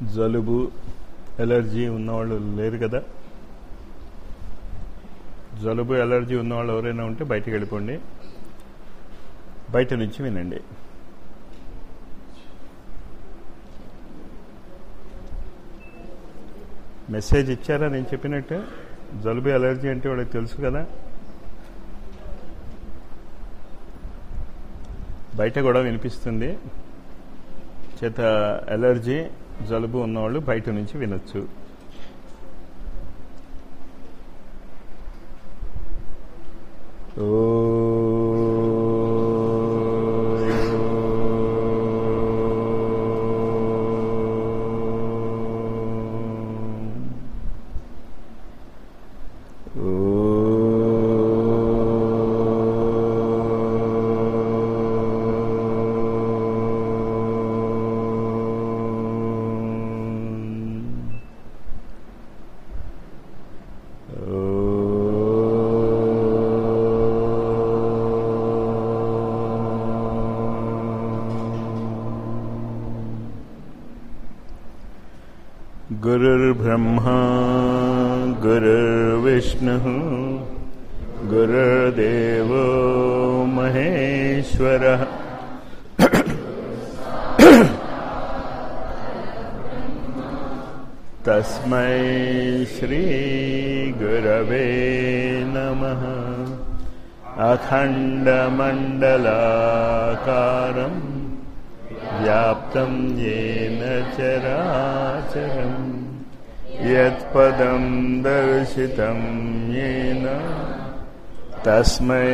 జలుబు ఎలర్జీ ఉన్నవాళ్ళు లేరు కదా జలుబు ఎలర్జీ ఉన్నవాళ్ళు ఎవరైనా ఉంటే బయటికి వెళ్ళిపోండి బయట నుంచి వినండి మెసేజ్ ఇచ్చారా నేను చెప్పినట్టు జలుబు ఎలర్జీ అంటే వాళ్ళకి తెలుసు కదా బయట కూడా వినిపిస్తుంది చేత ఎలర్జీ జలుబు ఉన్నవాళ్ళు బయట నుంచి వినొచ్చు गुरुर्ब्रह्मा गुरुर्विष्णुः गुरुर्देवो महेश्वरः तस्मै श्रीगुरवे नमः अखण्डमण्डलाकारम् व्याप्तं येन चराचरम् यत्पदं दर्शितं येन तस्मै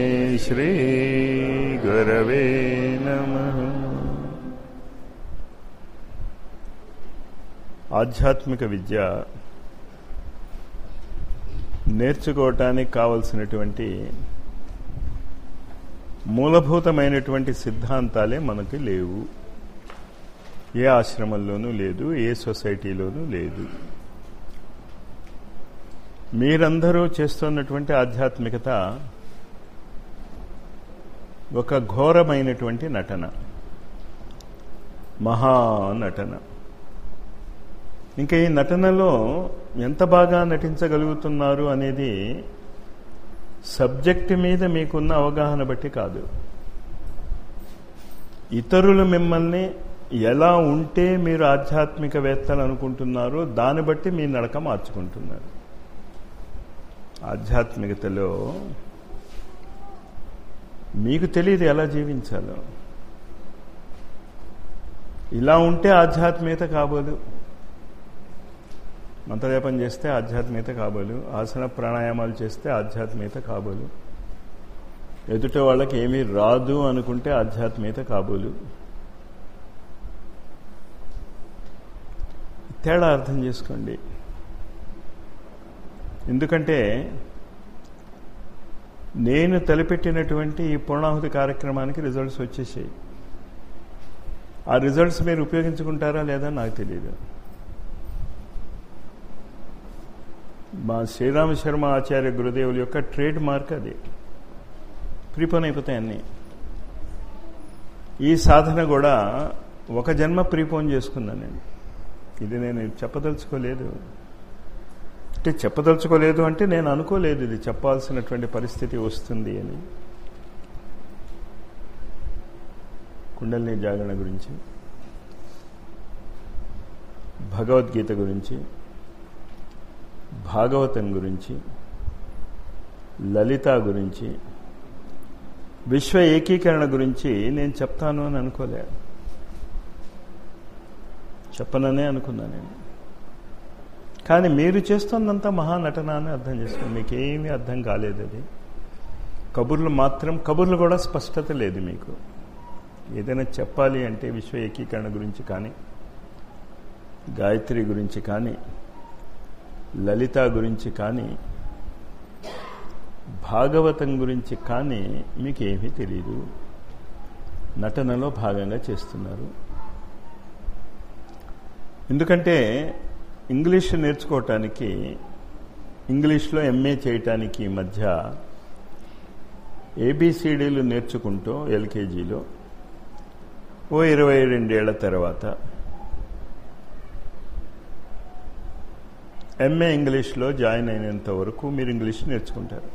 श्रीगुरवे नमः ఆధ్యాత్మిక విద్య నేర్చుకోవటానికి కావలసినటువంటి మూలభూతమైనటువంటి సిద్ధాంతాలే మనకి లేవు ఏ ఆశ్రమంలోనూ లేదు ఏ సొసైటీలోనూ లేదు మీరందరూ చేస్తున్నటువంటి ఆధ్యాత్మికత ఒక ఘోరమైనటువంటి నటన మహా నటన ఇంకా ఈ నటనలో ఎంత బాగా నటించగలుగుతున్నారు అనేది సబ్జెక్ట్ మీద మీకున్న అవగాహన బట్టి కాదు ఇతరులు మిమ్మల్ని ఎలా ఉంటే మీరు ఆధ్యాత్మికవేత్తలు అనుకుంటున్నారో దాన్ని బట్టి మీ నడక మార్చుకుంటున్నారు ఆధ్యాత్మికతలో మీకు తెలియదు ఎలా జీవించాలో ఇలా ఉంటే ఆధ్యాత్మికత కాబోదు మంత్రజపం చేస్తే ఆధ్యాత్మికత కాబోలు ఆసన ప్రాణాయామాలు చేస్తే ఆధ్యాత్మికత కాబోలు ఎదుట వాళ్ళకి ఏమీ రాదు అనుకుంటే ఆధ్యాత్మికత కాబోలు తేడా అర్థం చేసుకోండి ఎందుకంటే నేను తలపెట్టినటువంటి ఈ పూర్ణాహుతి కార్యక్రమానికి రిజల్ట్స్ వచ్చేసాయి ఆ రిజల్ట్స్ మీరు ఉపయోగించుకుంటారా లేదా నాకు తెలియదు మా శ్రీరామ శర్మ ఆచార్య గురుదేవుల యొక్క ట్రేడ్ మార్క్ అది ప్రీపోన్ అయిపోతాయి అన్నీ ఈ సాధన కూడా ఒక జన్మ ప్రీపోన్ చేసుకున్నాను నేను ఇది నేను చెప్పదలుచుకోలేదు అంటే చెప్పదలుచుకోలేదు అంటే నేను అనుకోలేదు ఇది చెప్పాల్సినటువంటి పరిస్థితి వస్తుంది అని కుండలిని జాగరణ గురించి భగవద్గీత గురించి భాగవతం గురించి లలిత గురించి విశ్వ ఏకీకరణ గురించి నేను చెప్తాను అని అనుకోలే చెప్పననే అనుకున్నా నేను కానీ మీరు చేస్తున్నంత మహానటన అని అర్థం చేసుకోండి మీకేమీ అర్థం కాలేదు అది కబుర్లు మాత్రం కబుర్లు కూడా స్పష్టత లేదు మీకు ఏదైనా చెప్పాలి అంటే విశ్వ ఏకీకరణ గురించి కానీ గాయత్రి గురించి కానీ లలిత గురించి కానీ భాగవతం గురించి కానీ మీకేమీ తెలియదు నటనలో భాగంగా చేస్తున్నారు ఎందుకంటే ఇంగ్లీష్ నేర్చుకోవటానికి ఇంగ్లీష్లో ఎంఏ చేయటానికి మధ్య ఏబిసిడీలు నేర్చుకుంటూ ఎల్కేజీలో ఓ ఇరవై రెండేళ్ల తర్వాత ఎంఏ ఇంగ్లీష్లో జాయిన్ అయినంత వరకు మీరు ఇంగ్లీష్ నేర్చుకుంటారు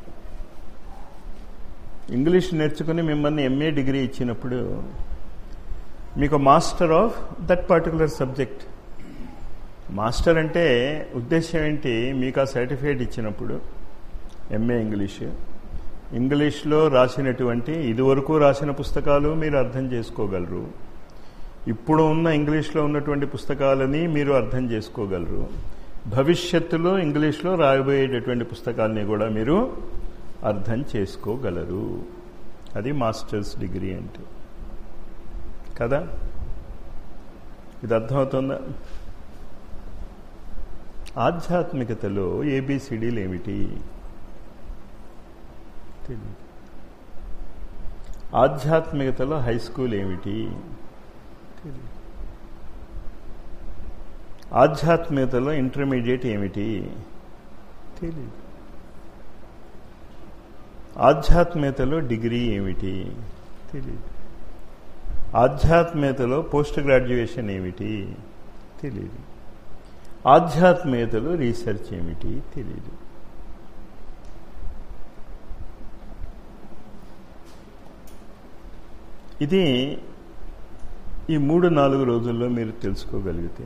ఇంగ్లీష్ నేర్చుకుని మిమ్మల్ని ఎంఏ డిగ్రీ ఇచ్చినప్పుడు మీకు master of that particular subject master అంటే ఉద్దేశం ఏంటి మీకు ఆ సర్టిఫికేట్ ఇచ్చినప్పుడు ఎంఏ ఇంగ్లీష్ ఇంగ్లీష్లో రాసినటువంటి ఇదివరకు రాసిన పుస్తకాలు మీరు అర్థం చేసుకోగలరు ఇప్పుడు ఉన్న ఇంగ్లీష్లో ఉన్నటువంటి పుస్తకాలని మీరు అర్థం చేసుకోగలరు భవిష్యత్తులో ఇంగ్లీష్లో రాయబోయేటటువంటి పుస్తకాలని కూడా మీరు అర్థం చేసుకోగలరు అది మాస్టర్స్ డిగ్రీ అంటే కదా ఇది అర్థమవుతుందా ఆధ్యాత్మికతలో ఏబిసిడీలు ఏమిటి తెలియదు ఆధ్యాత్మికతలో హై స్కూల్ ఏమిటి తెలియదు ఆధ్యాత్మికతలో ఇంటర్మీడియట్ ఏమిటి తెలియదు ఆధ్యాత్మికతలో డిగ్రీ ఏమిటి తెలియదు ఆధ్యాత్మికతలో పోస్ట్ గ్రాడ్యుయేషన్ ఏమిటి తెలియదు ఆధ్యాత్మికతలో రీసెర్చ్ ఏమిటి తెలియదు ఇది ఈ మూడు నాలుగు రోజుల్లో మీరు తెలుసుకోగలిగితే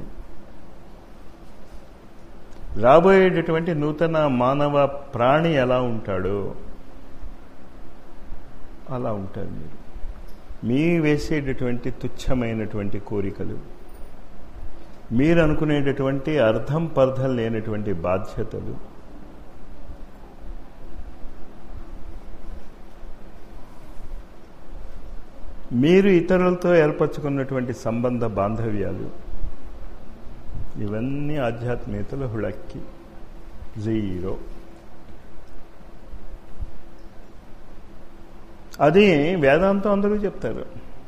రాబోయేటటువంటి నూతన మానవ ప్రాణి ఎలా ఉంటాడో అలా ఉంటారు మీరు మీ వేసేటటువంటి తుచ్చమైనటువంటి కోరికలు మీరు అనుకునేటటువంటి అర్థం పర్థం లేనటువంటి బాధ్యతలు మీరు ఇతరులతో ఏర్పరచుకున్నటువంటి సంబంధ బాంధవ్యాలు ఇవన్నీ ఆధ్యాత్మికతలో హుళక్కి జీరో అది వేదాంతం అందరూ చెప్తారు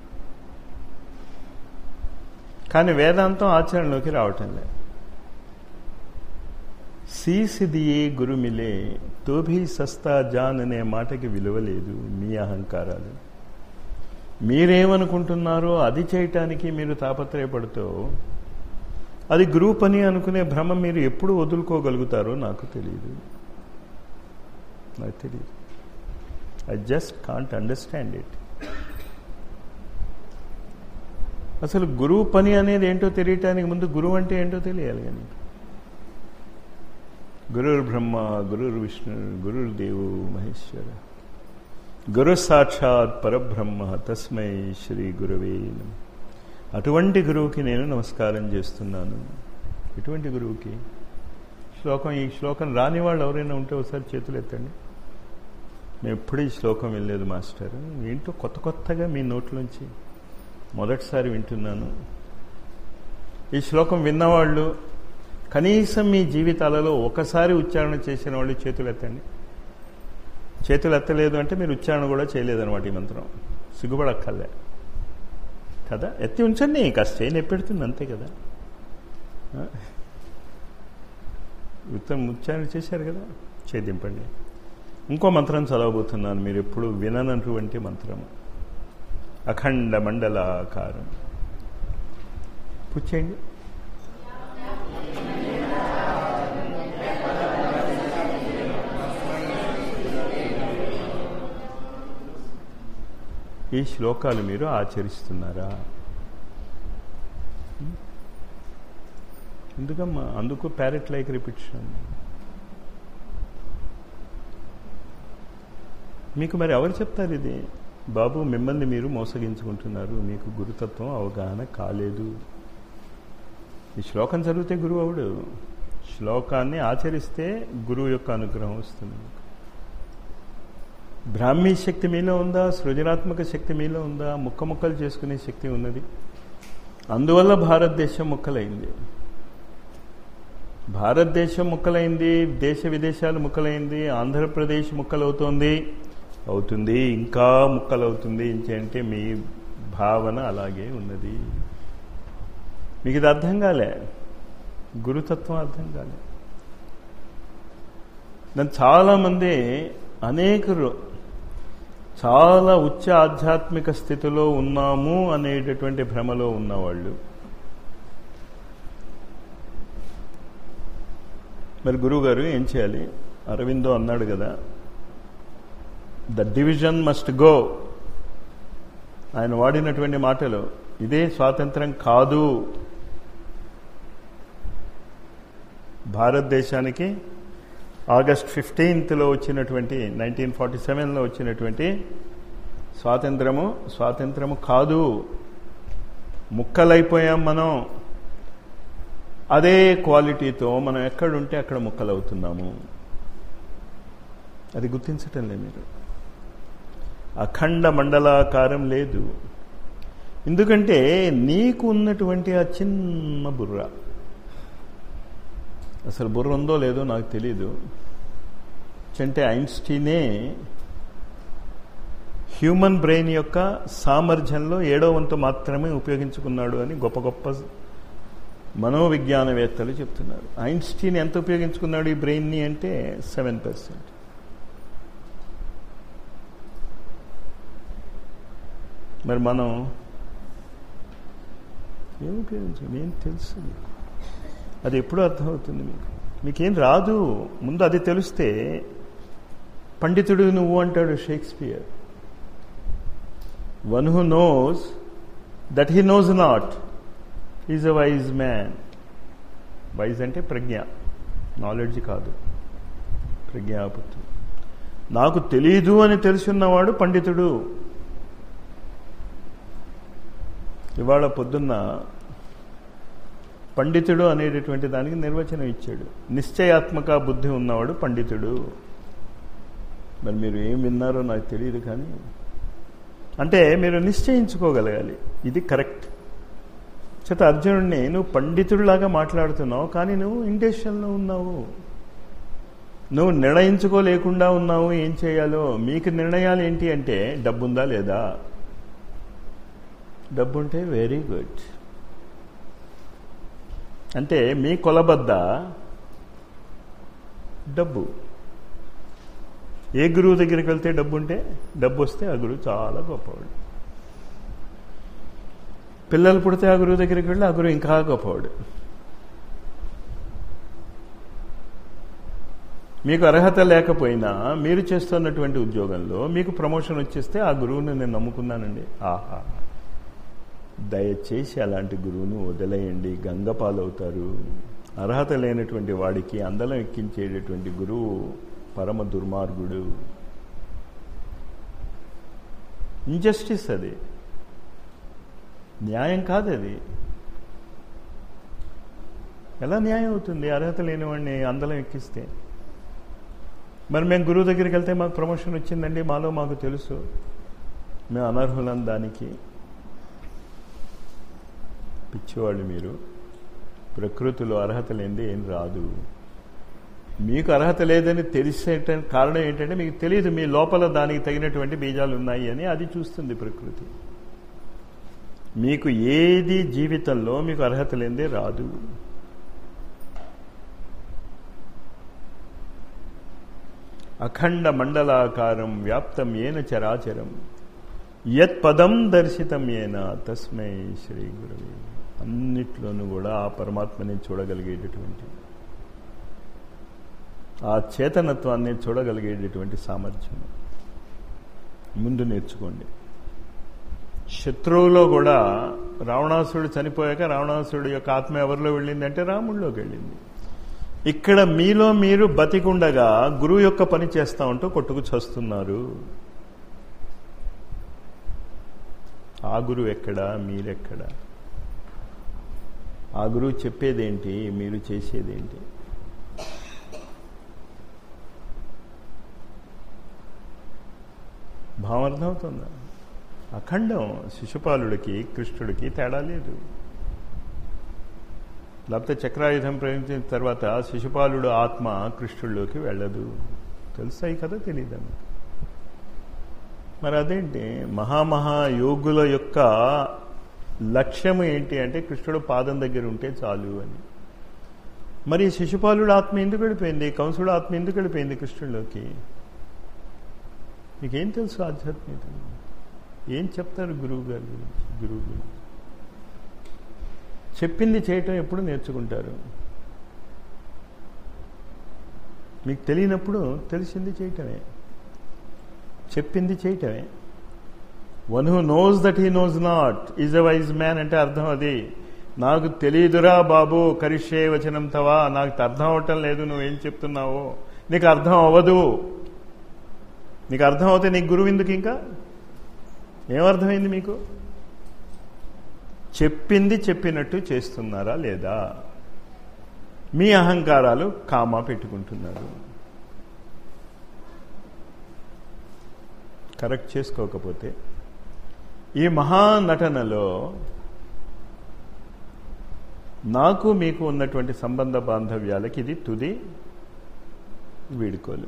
కానీ వేదాంతం ఆచరణలోకి రావటం లేదు సీసిదియే గురుమిలే తోభీ సస్తా జాన్ అనే మాటకి విలువ లేదు మీ అహంకారాలు మీరేమనుకుంటున్నారో అది చేయటానికి మీరు తాపత్రయపడుతూ అది గ్రూప్ అని అనుకునే భ్రమ మీరు ఎప్పుడు వదులుకోగలుగుతారో నాకు తెలియదు నాకు తెలియదు I just can't understand it అసలు గురువు పని అనేది ఏంటో తెలియటానికి ముందు గురువు అంటే ఏంటో తెలియాలి కానీ గురుర్ బ్రహ్మ గురుర్ విష్ణు గురుర్ దేవు మహేశ్వర గురు సాక్షాత్ పరబ్రహ్మ తస్మై శ్రీ గురువే అటువంటి గురువుకి నేను నమస్కారం చేస్తున్నాను ఎటువంటి గురువుకి శ్లోకం ఈ శ్లోకం రాని వాళ్ళు ఎవరైనా ఉంటే ఒకసారి చేతులు ఎత్తండి మేము ఎప్పుడు ఈ శ్లోకం వెళ్ళలేదు మాస్టర్ ఏంటో కొత్త కొత్తగా మీ నోట్లోంచి మొదటిసారి వింటున్నాను ఈ శ్లోకం విన్నవాళ్ళు కనీసం మీ జీవితాలలో ఒకసారి ఉచ్చారణ చేసిన వాళ్ళు చేతులు ఎత్తండి చేతులు ఎత్తలేదు అంటే మీరు ఉచ్చారణ కూడా చేయలేదన్నమాట ఈ మంత్రం సిగ్గుపడక్కర్లే కదా ఎత్తి ఉంచండి కాస్త చేయని ఎప్పెడుతుంది అంతే కదా ఉత్తరం ఉచ్చారణ చేశారు కదా చేదింపండి ఇంకో మంత్రం చదవబోతున్నాను మీరు ఎప్పుడు విననటువంటి మంత్రం అఖండ మండలాకారం పుచ్చేయండి ఈ శ్లోకాలు మీరు ఆచరిస్తున్నారా ఎందుకమ్మా అందుకు ప్యారెట్ లైక్ రిపిటిషన్ మీకు మరి ఎవరు చెప్తారు ఇది బాబు మిమ్మల్ని మీరు మోసగించుకుంటున్నారు మీకు గురుతత్వం అవగాహన కాలేదు ఈ శ్లోకం చదివితే గురువు అవడు శ్లోకాన్ని ఆచరిస్తే గురువు యొక్క అనుగ్రహం వస్తుంది బ్రాహ్మీ శక్తి మీలో ఉందా సృజనాత్మక శక్తి మీలో ఉందా ముక్క ముక్కలు చేసుకునే శక్తి ఉన్నది అందువల్ల భారతదేశం ముక్కలైంది భారతదేశం ముక్కలైంది దేశ విదేశాలు ముక్కలైంది ఆంధ్రప్రదేశ్ ముక్కలవుతోంది అవుతుంది ఇంకా ముక్కలవుతుంది అంటే మీ భావన అలాగే ఉన్నది మీకు ఇది అర్థం కాలే గురుతత్వం అర్థం కాలే దాన్ని చాలామంది అనేకరు చాలా ఉచ్చ ఆధ్యాత్మిక స్థితిలో ఉన్నాము అనేటటువంటి భ్రమలో ఉన్నవాళ్ళు మరి గురువు గారు ఏం చేయాలి అరవిందో అన్నాడు కదా ద డివిజన్ మస్ట్ గో ఆయన వాడినటువంటి మాటలు ఇదే స్వాతంత్రం కాదు భారతదేశానికి ఆగస్ట్ ఫిఫ్టీన్త్లో వచ్చినటువంటి నైన్టీన్ ఫార్టీ సెవెన్లో వచ్చినటువంటి స్వాతంత్రము స్వాతంత్రము కాదు ముక్కలైపోయాం మనం అదే క్వాలిటీతో మనం ఎక్కడుంటే అక్కడ ముక్కలవుతున్నాము అది గుర్తించటం లేదు మీరు అఖండ మండలాకారం లేదు ఎందుకంటే నీకు ఉన్నటువంటి ఆ చిన్న బుర్ర అసలు బుర్ర ఉందో లేదో నాకు తెలీదు అంటే ఐన్స్టీనే హ్యూమన్ బ్రెయిన్ యొక్క సామర్థ్యంలో ఏడో వంతు మాత్రమే ఉపయోగించుకున్నాడు అని గొప్ప గొప్ప మనోవిజ్ఞానవేత్తలు చెప్తున్నారు ఐన్స్టీన్ ఎంత ఉపయోగించుకున్నాడు ఈ బ్రెయిన్ని అంటే సెవెన్ పర్సెంట్ మరి మనం ఏం ఉపయోగించాం ఏం తెలుసు మీకు అది ఎప్పుడు అర్థమవుతుంది మీకు మీకేం రాదు ముందు అది తెలిస్తే పండితుడు నువ్వు అంటాడు Shakespeare one who knows that he knows not is a wise man wise అంటే ప్రజ్ఞ నాలెడ్జ్ కాదు ప్రజ్ఞాపుత్రుడు నాకు తెలీదు అని తెలుసున్నవాడు పండితుడు ఇవాళ పొద్దున్న పండితుడు అనేటటువంటి దానికి నిర్వచనం ఇచ్చాడు నిశ్చయాత్మక బుద్ధి ఉన్నవాడు పండితుడు మరి మీరు ఏం విన్నారో నాకు తెలియదు కానీ అంటే మీరు నిశ్చయించుకోగలగాలి ఇది కరెక్ట్ చేత అర్జునుడిని నువ్వు పండితుడిలాగా మాట్లాడుతున్నావు కానీ నువ్వు ఇండేషన్లో ఉన్నావు నువ్వు నిర్ణయించుకోలేకుండా ఉన్నావు ఏం చేయాలో మీకు నిర్ణయాలు ఏంటి అంటే డబ్బుందా లేదా డబ్బు ఉంటే వెరీ గుడ్ అంటే మీ కొలబద్ద డబ్బు ఏ గురువు దగ్గరికి వెళ్తే డబ్బు ఉంటే డబ్బు వస్తే ఆ గురువు చాలా గొప్పవాడు పిల్లలు పుడితే ఆ గురువు దగ్గరికి వెళ్ళి ఆ గురువు ఇంకా గొప్పవాడు మీకు అర్హత లేకపోయినా మీరు చేస్తున్నటువంటి ఉద్యోగంలో మీకు ప్రమోషన్ వచ్చేస్తే ఆ గురువుని నేను నమ్ముకున్నానండి ఆహా దయచేసి అలాంటి గురువును వదిలేయండి గంగపాలవుతారు అర్హత లేనటువంటి వాడికి అందలం ఎక్కించేటటువంటి గురువు పరమ దుర్మార్గుడు ఇంజస్టిస్ అది న్యాయం కాదు అది ఎలా న్యాయం అవుతుంది అర్హత లేని వాడిని అందలం ఎక్కిస్తే మరి మేము గురువు దగ్గరికి వెళ్తే మాకు ప్రమోషన్ వచ్చిందండి మాలో మాకు తెలుసు మేము అనర్హులం దానికి పిచ్చివాళ్ళు మీరు ప్రకృతిలో అర్హత లేనిది ఏం రాదు మీకు అర్హత లేదని తెలిసే కారణం ఏంటంటే మీకు తెలియదు మీ లోపల దానికి తగినటువంటి బీజాలు ఉన్నాయి అని అది చూస్తుంది ప్రకృతి మీకు ఏది జీవితంలో మీకు అర్హత లేనిదే రాదు అఖండ మండలాకారం వ్యాప్తం ఏన చరాచరం యత్ పదం దర్శితం ఏన తస్మై శ్రీ గురువే అన్నిట్లోనూ కూడా ఆ పరమాత్మని చూడగలిగేటటువంటి ఆ చేతనత్వాన్ని చూడగలిగేటటువంటి సామర్థ్యం ముందు నేర్చుకోండి శత్రువులో కూడా రావణాసురుడు చనిపోయాక రావణాసురుడు యొక్క ఆత్మ ఎవరిలో వెళ్ళిందంటే రాముడిలోకి వెళ్ళింది ఇక్కడ మీలో మీరు బతికుండగా గురువు యొక్క పని చేస్తా ఉంటూ కొట్టుకు చస్తున్నారు ఆ గురువు ఎక్కడా మీరెక్కడా ఆ గురువు చెప్పేదేంటి మీరు చేసేదేంటి భావం అర్థమవుతుందా అఖండం శిశుపాలుడికి కృష్ణుడికి తేడా లేదు లేకపోతే చక్రాయుధం ప్రయోగించిన తర్వాత శిశుపాలుడు ఆత్మ కృష్ణుడిలోకి వెళ్ళదు తెలుసాయి కదా తెలియదు మీకు మరి అదేంటి మహామహా యోగుల యొక్క లక్ష్యం ఏంటి అంటే కృష్ణుడు పాదం దగ్గర ఉంటే చాలు అని మరి శిశుపాలుడు ఆత్మ ఎందుకు వెళ్ళిపోయింది కంసుడు ఆత్మ ఎందుకు వెళ్ళిపోయింది కృష్ణుడిలోకి మీకేం తెలుసు ఆధ్యాత్మికత ఏం చెప్తారు గురువు గారి గురించి గురువు గురించి చెప్పింది చేయటం ఎప్పుడు నేర్చుకుంటారు మీకు తెలియనప్పుడు తెలిసింది చేయటమే చెప్పింది చేయటమే one who knows that he knows not is a wise man అంటే అర్థం అది నాకు తెలియదురా బాబు కరిష్యే వచనం తవా నాకు అర్థం అవటం లేదు నువ్వేం చెప్తున్నావు నీకు అర్థం అవ్వదు నీకు అర్థం అవుతే నీకు గురువు ఎందుకు ఇంకా ఏమర్థమైంది మీకు చెప్పింది చెప్పినట్టు చేస్తున్నారా లేదా మీ అహంకారాలు కామా పెట్టుకుంటున్నారు కరెక్ట్ చేసుకోకపోతే ఈ మహానటనలో నాకు మీకు ఉన్నటువంటి సంబంధ బాంధవ్యాలకి ఇది తుది వీడుకోలు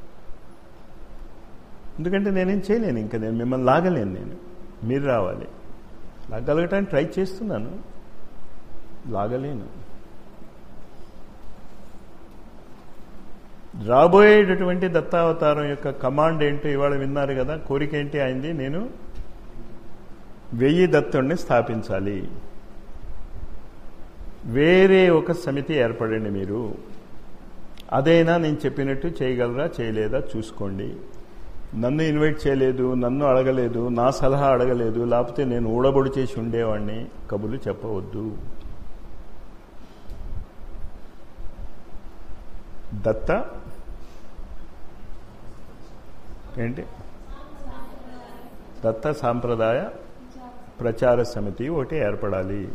ఎందుకంటే నేనేం చేయలేను ఇంకా నేను మిమ్మల్ని లాగలేను నేను మీరు రావాలి లాగలగటానికి ట్రై చేస్తున్నాను లాగలేను రాబోయేటటువంటి దత్తావతారం యొక్క కమాండ్ ఏంటో ఇవాళ విన్నారు కదా కోరిక ఏంటి అయింది నేను వెయ్యి దత్తుడిని స్థాపించాలి వేరే ఒక సమితి ఏర్పడండి మీరు అదైనా నేను చెప్పినట్టు చేయగలరా చేయలేదా చూసుకోండి నన్ను ఇన్వైట్ చేయలేదు నన్ను అడగలేదు నా సలహా అడగలేదు లేకపోతే నేను ఊడబొడి చేసి ఉండేవాడిని కబులు చెప్పవద్దు దత్త ఏంటి దత్త సాంప్రదాయ ప్రచార సమితి ఒకటి ఏర్పడాలి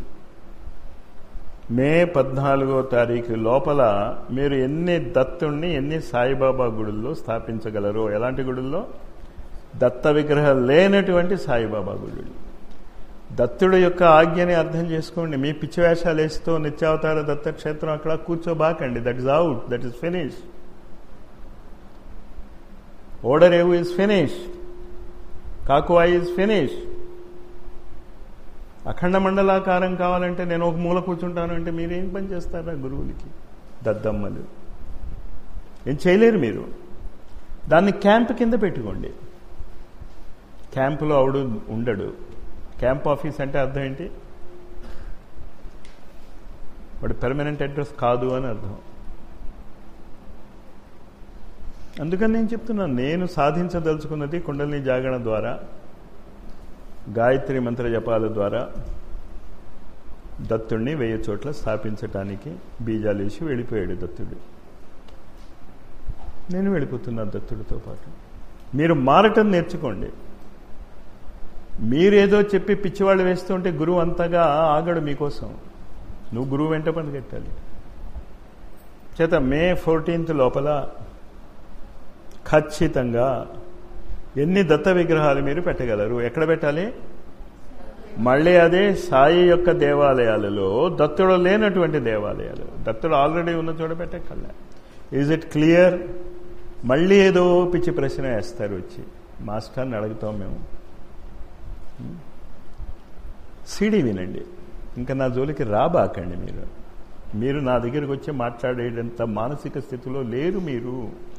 మే పద్నాలుగో తారీఖు లోపల మీరు ఎన్ని దత్తుణ్ణి ఎన్ని సాయిబాబా గుడుల్లో స్థాపించగలరో ఎలాంటి గుడుల్లో దత్త విగ్రహం లేనటువంటి సాయిబాబా గుడులు దత్తుడు యొక్క ఆజ్ఞని అర్థం చేసుకోండి మీ పిచ్చి వేషాలు వేస్తూ నిత్యావతార దత్త క్షేత్రం అక్కడ కూర్చోబాకండి that is out that is finish ఓడరేవు ఇస్ ఫినిష్ కాకువా ఇస్ ఫినిష్ అఖండ మండలాకారం కావాలంటే నేను ఒక మూల కూర్చుంటాను అంటే మీరు ఏం పని చేస్తారా గురువులకి దద్దమ్మలు ఏం చేయలేరు మీరు దాన్ని క్యాంప్ కింద పెట్టుకోండి క్యాంపులో ఆవిడు ఉండడు క్యాంప్ ఆఫీస్ అంటే అర్థం ఏంటి వాడు పెర్మనెంట్ అడ్రస్ కాదు అని అర్థం అందుకని నేను చెప్తున్నాను నేను సాధించదలుచుకున్నది కుండలిని జాగరణ ద్వారా గాయత్రి మంత్ర జపాల ద్వారా దత్తుడిని వెయ్యి చోట్ల స్థాపించటానికి బీజాలు వేసి వెళ్ళిపోయాడు దత్తుడు నేను వెళ్ళిపోతున్నాను దత్తుడితో పాటు మీరు మారటం నేర్చుకోండి మీరేదో చెప్పి పిచ్చివాళ్ళు వేస్తుంటే గురువు అంతగా ఆగడు మీకోసం నువ్వు గురువు వెంట పనికెట్టాలి చేత మే ఫోర్టీన్త్ లోపల ఖచ్చితంగా ఎన్ని దత్త విగ్రహాలు మీరు పెట్టగలరు ఎక్కడ పెట్టాలి మళ్ళీ అదే సాయి యొక్క దేవాలయాలలో దత్తుడు లేనటువంటి దేవాలయాలు దత్తుడు ఆల్రెడీ ఉన్న చోట పెట్టక్కర్లే ఈజ్ ఇట్ క్లియర్ మళ్ళీ ఏదో పిచ్చి ప్రశ్న వేస్తారు వచ్చి మాస్టర్ని అడుగుతాం మేము సీడీ వినండి ఇంకా నా జోలికి రాబాకండి మీరు మీరు నా దగ్గరికి వచ్చి మాట్లాడేటంత మానసిక స్థితిలో లేరు మీరు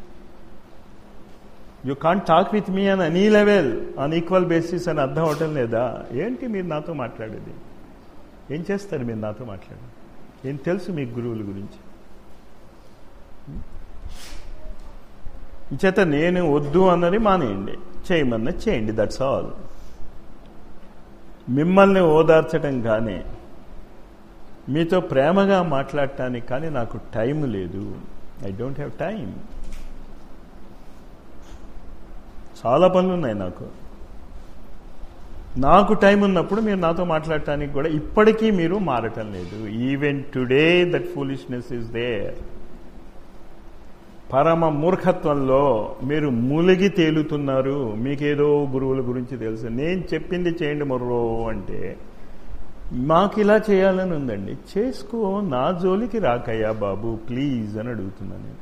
you can't talk with me an any level on equal basis అని అర్థం అవటం లేదా ఏంటి మీరు నాతో మాట్లాడేది ఏం చేస్తారు మీరు నాతో మాట్లాడేది ఏం తెలుసు మీకు గురువుల గురించి చేత నేను వద్దు అన్నది మానేయండి చేయమన్నది చేయండి దట్స్ ఆల్ మిమ్మల్ని ఓదార్చడం కానీ మీతో ప్రేమగా మాట్లాడటానికి కానీ నాకు టైం లేదు ఐ డోంట్ హ్యావ్ టైం చాలా పనులు ఉన్నాయి నాకు నాకు టైం ఉన్నప్పుడు మీరు నాతో మాట్లాడటానికి కూడా ఇప్పటికీ మీరు మారటం లేదు even today that foolishness is there పరమ మూర్ఖత్వంలో మీరు ములిగి తేలుతున్నారు మీకేదో గురువుల గురించి తెలుసు నేను చెప్పింది చేయండి మొర్రో అంటే మాకు ఇలా చేయాలని ఉందండి చేసుకో నా జోలికి రాకయ్యా బాబు ప్లీజ్ అని అడుగుతున్నాను నేను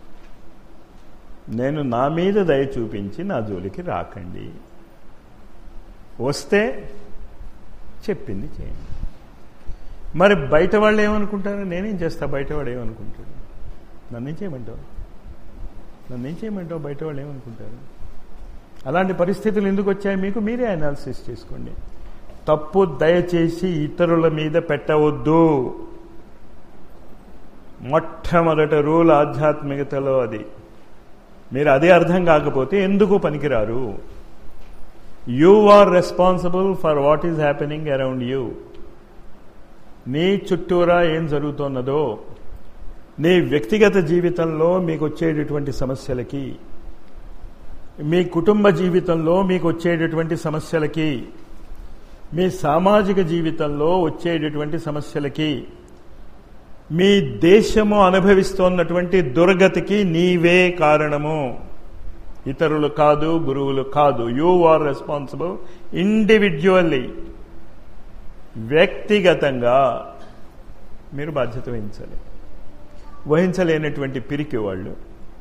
నేను నా మీద దయ చూపించి నా జోలికి రాకండి వస్తే చెప్పింది చేయండి మరి బయట వాళ్ళు ఏమనుకుంటారు నేనేం చేస్తా బయట వాడు ఏమనుకుంటాడు నన్నేం చేయమంటావు నన్నేం చేయమంటావు బయట వాళ్ళు ఏమనుకుంటారు అలాంటి పరిస్థితులు ఎందుకు వచ్చాయి మీకు మీరే అనాలిసిస్ చేసుకోండి తప్పు దయచేసి ఇతరుల మీద పెట్టవద్దు మొట్టమొదటి రూల్ ఆధ్యాత్మికతలో అది మీరు అదే అర్థం కాకపోతే ఎందుకు పనికిరారు you are responsible for what is happening around you నీ చుట్టూరా ఏం జరుగుతున్నదో నీ వ్యక్తిగత జీవితంలో మీకు వచ్చేటటువంటి సమస్యలకి మీ కుటుంబ జీవితంలో మీకు వచ్చేటటువంటి సమస్యలకి మీ సామాజిక జీవితంలో వచ్చేటటువంటి సమస్యలకి మీ దేశము అనుభవిస్తోన్నటువంటి దుర్గతికి నీవే కారణము ఇతరులు కాదు గురువులు కాదు యూ ఆర్ రెస్పాన్సిబుల్ ఇండివిజువల్లీ వ్యక్తిగతంగా మీరు బాధ్యత వహించాలి వహించలేనటువంటి పిరికి వాళ్ళు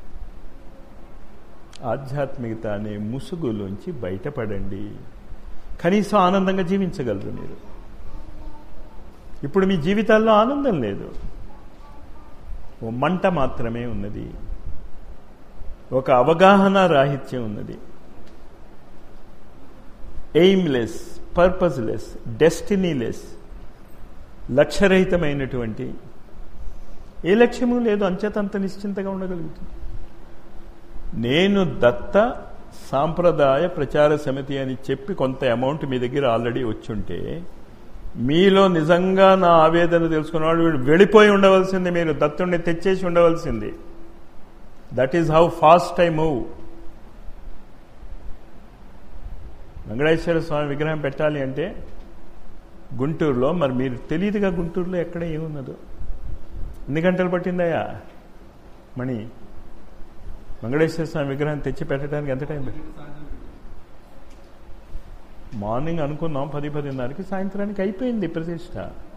ఆధ్యాత్మికత అనే ముసుగులోంచి బయటపడండి కనీసం ఆనందంగా జీవించగలరు మీరు ఇప్పుడు మీ జీవితాల్లో ఆనందం లేదు ఓ మంట మాత్రమే ఉన్నది ఒక అవగాహన రాహిత్యం ఉన్నది ఎయిమ్లెస్ పర్పస్లెస్ డెస్టినీలెస్ లక్ష్యరహితమైనటువంటి ఏ లక్ష్యము లేదు అంచేతంత నిశ్చింతగా ఉండగలుగుతుంది నేను దత్త సాంప్రదాయ ప్రచార సమితి అని చెప్పి కొంత అమౌంట్ మీ దగ్గర ఆల్రెడీ వచ్చుంటే మీలో నిజంగా నా ఆవేదన తెలుసుకున్నవాడు వీడు వెళ్ళిపోయి ఉండవలసింది మీరు దత్తుడిని తెచ్చేసి ఉండవలసింది that is how fast I move Venkateswara Swami విగ్రహం పెట్టాలి అంటే గుంటూరులో మరి మీరు తెలియదుగా గుంటూరులో ఎక్కడ ఏమున్నదో ఎన్ని గంటలు పట్టిందయ్యా మణి వెంకటేశ్వర స్వామి విగ్రహం తెచ్చి పెట్టడానికి ఎంత టైం పట్టింది మార్నింగ్ అనుకున్నాం పది పదిన్నరకి సాయంత్రానికి అయిపోయింది ప్రతిష్ట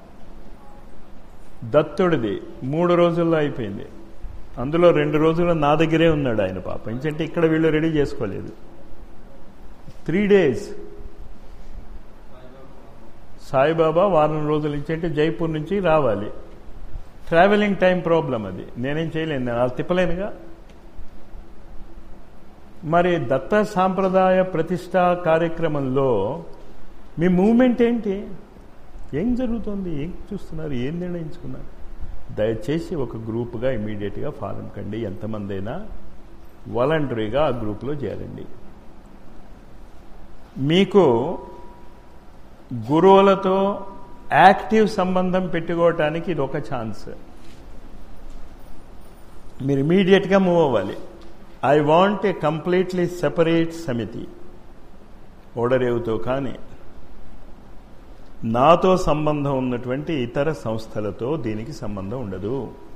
దత్తుడిది మూడు రోజుల్లో అయిపోయింది అందులో రెండు రోజులు నా దగ్గరే ఉన్నాడు ఆయన పాప ఎందుకంటే ఇక్కడ వీళ్ళు రెడీ చేసుకోలేదు త్రీ డేస్ సాయిబాబా వారం రోజుల నుంచి అంటే జైపూర్ నుంచి రావాలి ట్రావెలింగ్ టైం ప్రాబ్లం అది నేనేం చేయలేను నేను అలా తిప్పలేనుగా మరి దత్త సాంప్రదాయ ప్రతిష్టా కార్యక్రమంలో మీ మూమెంట్ ఏంటి ఏం జరుగుతుంది ఏం చూస్తున్నారు ఏం నిర్ణయించుకున్నారు దయచేసి ఒక గ్రూప్గా ఇమీడియట్గా ఫారం కండి ఎంతమంది అయినా వాలంటరీగా ఆ గ్రూప్లో చేరండి మీకు గురువులతో యాక్టివ్ సంబంధం పెట్టుకోవటానికి ఇది ఒక ఛాన్స్ మీరు ఇమీడియట్గా మూవ్ అవ్వాలి I want a completely separate సమితి ఓడరేవుతో కానీ నాతో సంబంధం ఉన్నటువంటి ఇతర సంస్థలతో దీనికి సంబంధం ఉండదు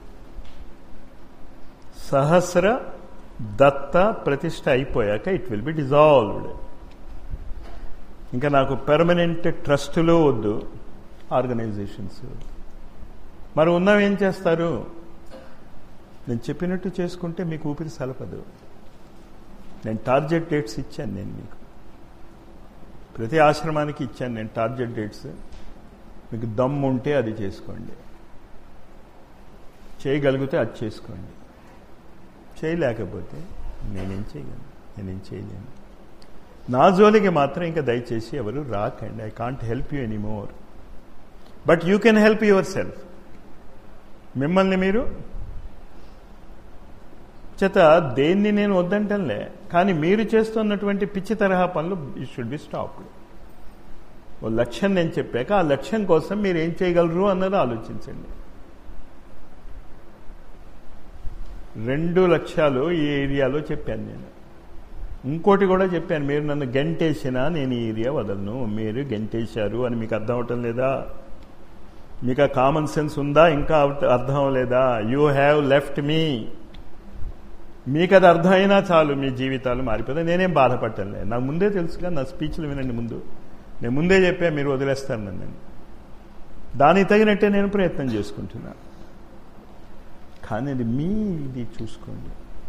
సహస్ర దత్త ప్రతిష్ట అయిపోయాక ఇట్ విల్ బి డిజాల్వ్డ్ ఇంకా నాకు పెర్మనెంట్ ట్రస్టులు వద్దు ఆర్గనైజేషన్స్ మరి ఉన్నవి ఏం చేస్తారు నేను చెప్పినట్టు చేసుకుంటే మీకు ఊపిరి సలపదు నేను టార్గెట్ డేట్స్ ఇచ్చాను నేను మీకు ప్రతి ఆశ్రమానికి ఇచ్చాను నేను టార్గెట్ డేట్స్ మీకు దమ్ము ఉంటే అది చేసుకోండి చేయగలిగితే అది చేసుకోండి చేయలేకపోతే నేనేం చేయగలను నేనేం చేయలేను నా జోలికి మాత్రం ఇంకా దయచేసి ఎవరు రాకండి I can't help you anymore but you can help your self మిమ్మల్ని మీరు చేత దేన్ని నేను వద్దంటలే కానీ మీరు చేస్తున్నటువంటి పిచ్చి తరహా పనులు ఈ షుడ్ బి స్టాప్డ్ ఓ లక్ష్యం నేను చెప్పాక ఆ లక్ష్యం కోసం మీరు ఏం చేయగలరు అన్నది ఆలోచించండి రెండు లక్ష్యాలు ఈ ఏరియాలో చెప్పాను నేను ఇంకోటి కూడా చెప్పాను మీరు నన్ను గంటేసినా నేను ఈ ఏరియా వదలను మీరు గంటేశారు అని మీకు అర్థం అవటం లేదా మీకు ఆ కామన్ సెన్స్ ఉందా ఇంకా అర్థం అవ్వలేదా యూ హ్యావ్ లెఫ్ట్ మీ మీకు అది అర్థమైనా చాలు మీ జీవితాలు మారిపోతాయి నేనేం బాధపడటంలే నాకు ముందే తెలుసుగా నా స్పీచ్లు వినండి ముందు నేను ముందే చెప్పా మీరు వదిలేస్తాను నన్ను నేను దానికి తగినట్టే నేను ప్రయత్నం చేసుకుంటున్నా కానీ అది మీ ఇది చూసుకోండి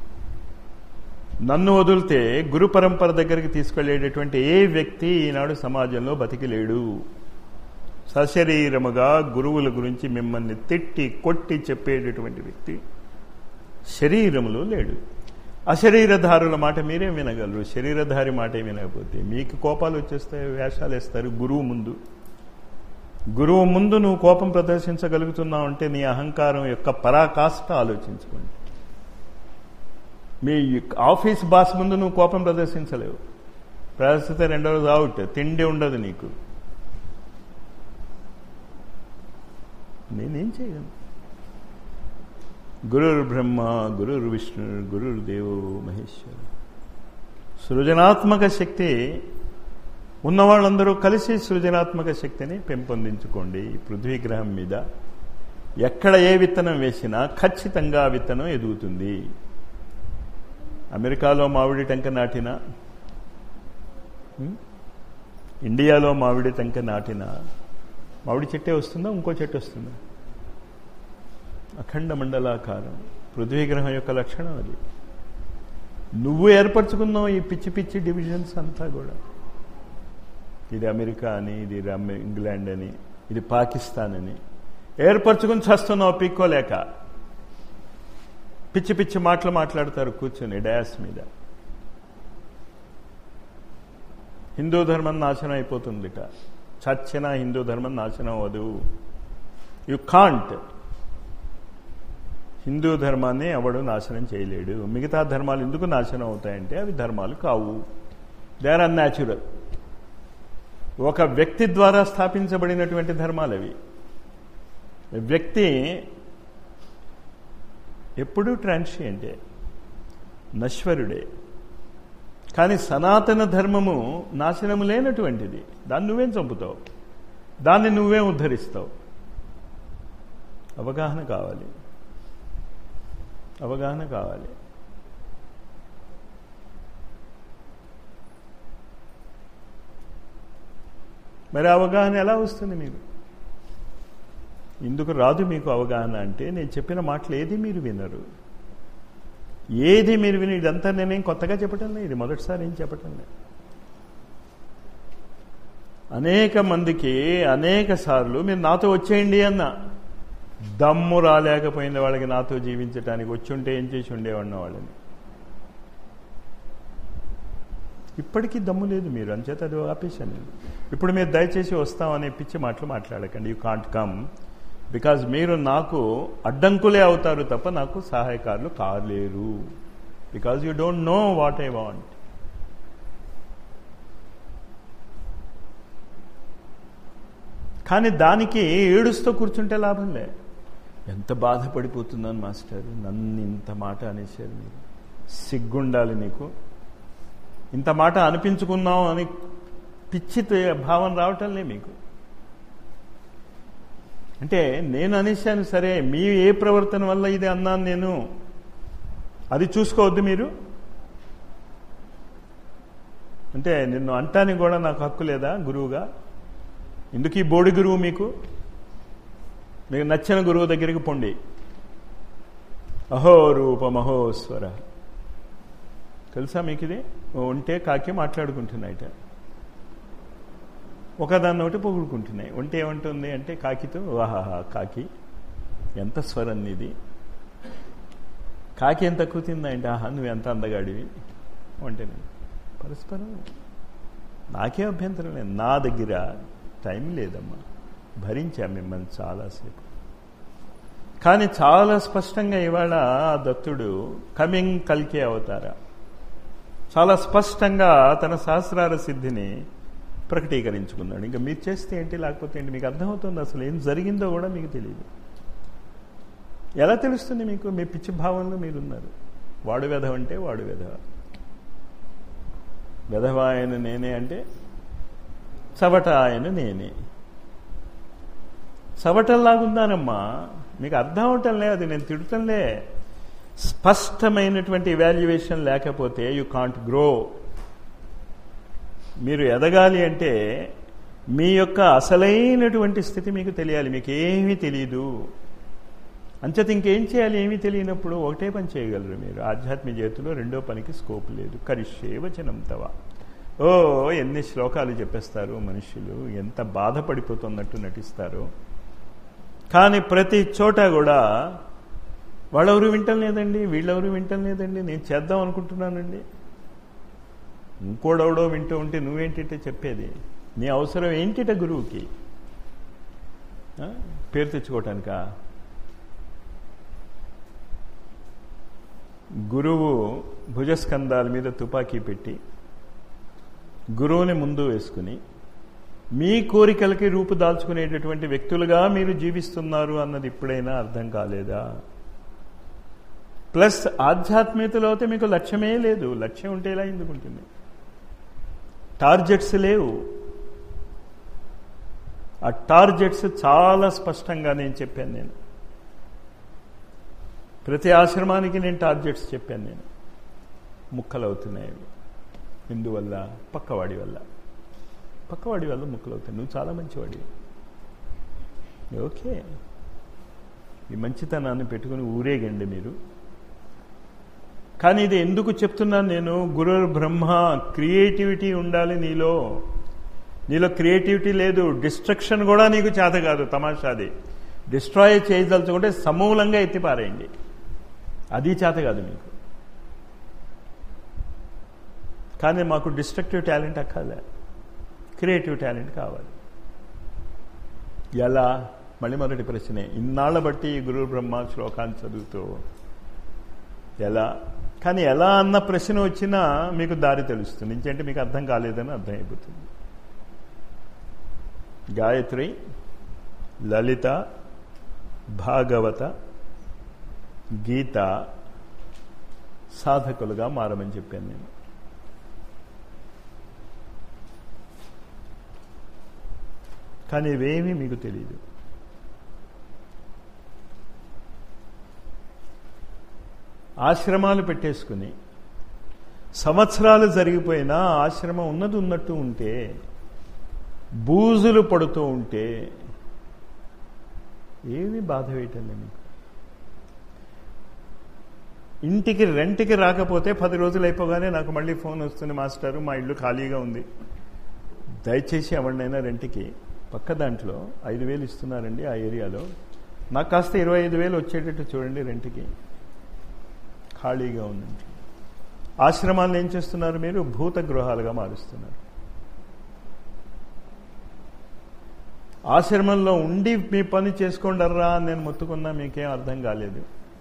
నన్ను వదిలితే గురు పరంపర దగ్గరికి తీసుకెళ్లేటటువంటి ఏ వ్యక్తి ఈనాడు సమాజంలో బతికిలేడు సశరీరముగా గురువుల గురించి మిమ్మల్ని తిట్టి కొట్టి చెప్పేటటువంటి వ్యక్తి శరీరములో లేడు అశరీరధారుల మాట మీరే వినగలరు శరీరధారి మాట వినకపోతే మీకు కోపాలు వచ్చేస్తాయి వేషాలు వేస్తారు గురువు ముందు గురువు ముందు నువ్వు కోపం ప్రదర్శించగలుగుతున్నావు అంటే నీ అహంకారం యొక్క పరాకాష్ట ఆలోచించుకోండి మీ ఆఫీస్ బాస్ ముందు నువ్వు కోపం ప్రదర్శించలేవు ప్రదర్శిస్తే రెండో రోజు అవుట్ తిండి ఉండదు నీకు నేనేం చేయగలను గురుర్ బ్రహ్మ గురుర్ విష్ణు గురుర్ దేవో మహేశ్వరు సృజనాత్మక శక్తి ఉన్న వాళ్ళందరూ కలిసి సృజనాత్మక శక్తిని పెంపొందించుకోండి పృథ్వీ గ్రహం మీద ఎక్కడ ఏ విత్తనం వేసినా ఖచ్చితంగా ఆ విత్తనం ఎదుగుతుంది అమెరికాలో మామిడి టెంక నాటిన ఇండియాలో మామిడి టెంక నాటిన మామిడి చెట్టే వస్తుందా ఇంకో చెట్టు వస్తుందా అఖండ మండలాకారం పృథ్వీ గ్రహం యొక్క లక్షణం అది నువ్వు ఏర్పరచుకున్నావు ఈ పిచ్చి పిచ్చి డివిజన్స్ అంతా కూడా ఇది అమెరికా అని ఇది ఇంగ్లాండ్ అని ఇది పాకిస్తాన్ అని ఏర్పరచుకుని చస్తున్నావు పీక్కోలేక పిచ్చి పిచ్చి మాటలు మాట్లాడతారు కూర్చొని డయాస్ మీద హిందూ ధర్మం నాశనం అయిపోతుందిట చచ్చిన హిందూ ధర్మం నాశనం అవ్వదు యు కాంట్ హిందూ ధర్మాన్ని ఎవడు నాశనం చేయలేడు మిగతా ధర్మాలు ఎందుకు నాశనం అవుతాయంటే అవి ధర్మాలు కావు దే ఆర్ అన్యాచురల్ ఒక వ్యక్తి ద్వారా స్థాపించబడినటువంటి ధర్మాలు అవి వ్యక్తి ఎప్పుడూ ట్రాన్షియంటే నశ్వరుడే కానీ సనాతన ధర్మము నాశనము లేనటువంటిది దాన్ని నువ్వేం చంపుతావు దాన్ని నువ్వే ఉద్ధరిస్తావు అవగాహన కావాలి అవగాహన కావాలి మరి అవగాహన ఎలా వస్తుంది మీకు ఎందుకు రాదు మీకు అవగాహన అంటే నేను చెప్పిన మాటలు ఏది మీరు వినరు ఏది మీరు విని ఇదంతా నేనేం కొత్తగా చెప్పటం లేదు ఇది మొదటిసారి ఏం చెప్పటం లేదు అనేక మందికి అనేక సార్లు మీరు నాతో వచ్చేయండి అన్న దమ్ము రాలేకపోయింది వాళ్ళకి నాతో జీవించడానికి వచ్చి ఉంటే ఏం చేసి ఉండేవాడిన వాళ్ళని ఇప్పటికీ దమ్ము లేదు మీరు అంచేత అది ఆపేశాను నేను ఇప్పుడు మీరు దయచేసి వస్తామనే పిచ్చి మాటలు మాట్లాడకండి యూ కాంట్ కమ్ బికాజ్ మీరు నాకు అడ్డంకులే అవుతారు తప్ప నాకు సహాయకారులు కాలేరు because you don't know what I want కానీ దానికి ఏడుస్తూ కూర్చుంటే లాభం లే ఎంత బాధపడిపోతున్నాను మాస్టర్ నన్ను ఇంత మాట అనేసారు మీరు సిగ్గుండాలి నీకు ఇంత మాట అనిపించుకున్నాం అని పిచ్చి భావం రావటంలే మీకు అంటే నేను అనేశాను సరే మీ ఏ ప్రవర్తన వల్ల ఇది అన్నాను నేను అది చూసుకోవద్దు మీరు అంటే నిన్ను అంటానికి కూడా నాకు హక్కు లేదా గురువుగా ఎందుకు ఈ బోడి గురువు మీకు మీకు నచ్చిన గురువు దగ్గరికి పొండి అహో రూపమహోస్వర తెలుసా మీకు ఇది ఉంటే కాకి మాట్లాడుకుంటున్నాయిట ఒకదాన్ని ఒకటి పొగుడుకుంటున్నాయి ఒంటే ఏమంటుంది అంటే కాకితో వాహాహా కాకి ఎంత స్వరం ఇది కాకి ఎంత తక్కువ తిందంటే ఆహా నువ్వు ఎంత అందగాడివి అంటే పరస్పరం నాకే అభ్యంతరం లేదు నా దగ్గర టైం లేదమ్మా భరించా మిమ్మల్ని చాలాసేపు కానీ చాలా స్పష్టంగా ఇవాళ ఆ దత్తుడు కమింగ్ కలికే అవతారా చాలా స్పష్టంగా తన సహస్రార సిద్ధిని ప్రకటీకరించుకున్నాడు ఇంకా మీరు చేస్తే ఏంటి లేకపోతే ఏంటి మీకు అర్థమవుతుంది అసలు ఏం జరిగిందో కూడా మీకు తెలియదు ఎలా తెలుస్తుంది మీకు మీ పిచ్చి భావంలో మీరున్నారు వాడు వెధవ అంటే వాడు వెధవ వెధవ ఆయన నేనే అంటే చవట ఆయన నేనే చవటల్లాగున్నానమ్మా మీకు అర్థం అవటంలే అది నేను తిడటంలే స్పష్టమైనటువంటి ఇవాల్యుయేషన్ లేకపోతే యు కాంట్ గ్రో మీరు ఎదగాలి అంటే మీ యొక్క అసలైనటువంటి స్థితి మీకు తెలియాలి మీకు ఏమీ తెలియదు అంచేత ఇంకేం చేయాలి ఏమీ తెలియనప్పుడు ఒకటే పని చేయగలరు మీరు ఆధ్యాత్మిక జీవితంలో రెండో పనికి స్కోప్ లేదు కరిష్యే వచనం తవ ఓ ఎన్ని శ్లోకాలు చెప్పేస్తారు మనుషులు ఎంత బాధపడిపోతున్నట్టు నటిస్తారు కానీ ప్రతి చోట కూడా వాళ్ళెవరు వింటం లేదండి వీళ్ళెవరు వింటం లేదండి నేను చేద్దాం అనుకుంటున్నానండి ఇంకోడెవడో వింటూ ఉంటే నువ్వేంటిటే చెప్పేది నీ అవసరం ఏంటిట గురువుకి ఆ? పేరు తెచ్చుకోవటానికా గురువు భుజస్కంధాల మీద తుపాకీ పెట్టి గురువుని ముందు వేసుకుని మీ కోరికలకి రూపు దాల్చుకునేటటువంటి వ్యక్తులుగా మీరు జీవిస్తున్నారు అన్నది ఇప్పుడైనా అర్థం కాలేదా ప్లస్ ఆధ్యాత్మికతలో అయితే మీకు లక్ష్యమే లేదు లక్ష్యం ఉంటే ఇలా ఎందుకు ఉంటుంది టార్గెట్స్ లేవు ఆ టార్గెట్స్ చాలా స్పష్టంగా నేను చెప్పాను నేను ప్రతి ఆశ్రమానికి నేను టార్గెట్స్ చెప్పాను నేను ముక్కలు అవుతున్నాయి అవి ఎందువల్ల పక్కవాడి వల్ల పక్కవాడి వల్ల ముక్కలు అవుతాయి నువ్వు చాలా మంచివాడి ఓకే ఈ మంచితనాన్ని పెట్టుకుని ఊరేగండి మీరు కానీ ఇది ఎందుకు చెప్తున్నాను నేను గురు బ్రహ్మ క్రియేటివిటీ ఉండాలి నీలో నీలో క్రియేటివిటీ లేదు డిస్ట్రక్షన్ కూడా నీకు చేత కాదు తమాషాది డిస్ట్రాయ్ చేయదలుచుకుంటే సమూలంగా ఎత్తిపారేయండి అది చేత కాదు మీకు కానీ మాకు డిస్ట్రక్టివ్ టాలెంట్ అక్కర్లే క్రియేటివ్ టాలెంట్ కావాలి ఎలా మళ్ళీ మొదటి ప్రశ్నే ఇన్నాళ్ళ బట్టి ఈ గురు బ్రహ్మ శ్లోకాన్ని చదువుతూ ఎలా కానీ ఎలా అన్న ప్రశ్న వచ్చినా మీకు దారి తెలుస్తుంది ఇంకంటే మీకు అర్థం కాలేదని అర్థమైపోతుంది గాయత్రి లలిత భాగవత గీత సాధకులుగా మారమని చెప్పాను నేను కానీ ఇవేమీ మీకు తెలియదు ఆశ్రమాలు పెట్టేసుకుని సంవత్సరాలు జరిగిపోయినా ఆశ్రమం ఉన్నది ఉన్నట్టు ఉంటే బూజులు పడుతూ ఉంటే ఏమీ బాధ వేయటం మీకు ఇంటికి రెంట్కి రాకపోతే పది రోజులు అయిపోగానే నాకు మళ్ళీ ఫోన్ వస్తుంది మాస్టారు మా ఇల్లు ఖాళీగా ఉంది దయచేసి ఎవరినైనా రెంట్కి పక్క దాంట్లో ఐదు వేలు ఇస్తున్నారండి ఆ ఏరియాలో నాకు కాస్త ఇరవై ఐదు వేలు వచ్చేటట్టు చూడండి రెంట్కి ఖాళీగా ఉందండి ఆశ్రమాలను ఏం చేస్తున్నారు మీరు భూత గృహాలుగా మారుస్తున్నారు ఆశ్రమంలో ఉండి మీ పని చేసుకోండర్రా అని నేను మొత్తుకున్నా మీకేం అర్థం కాలేదు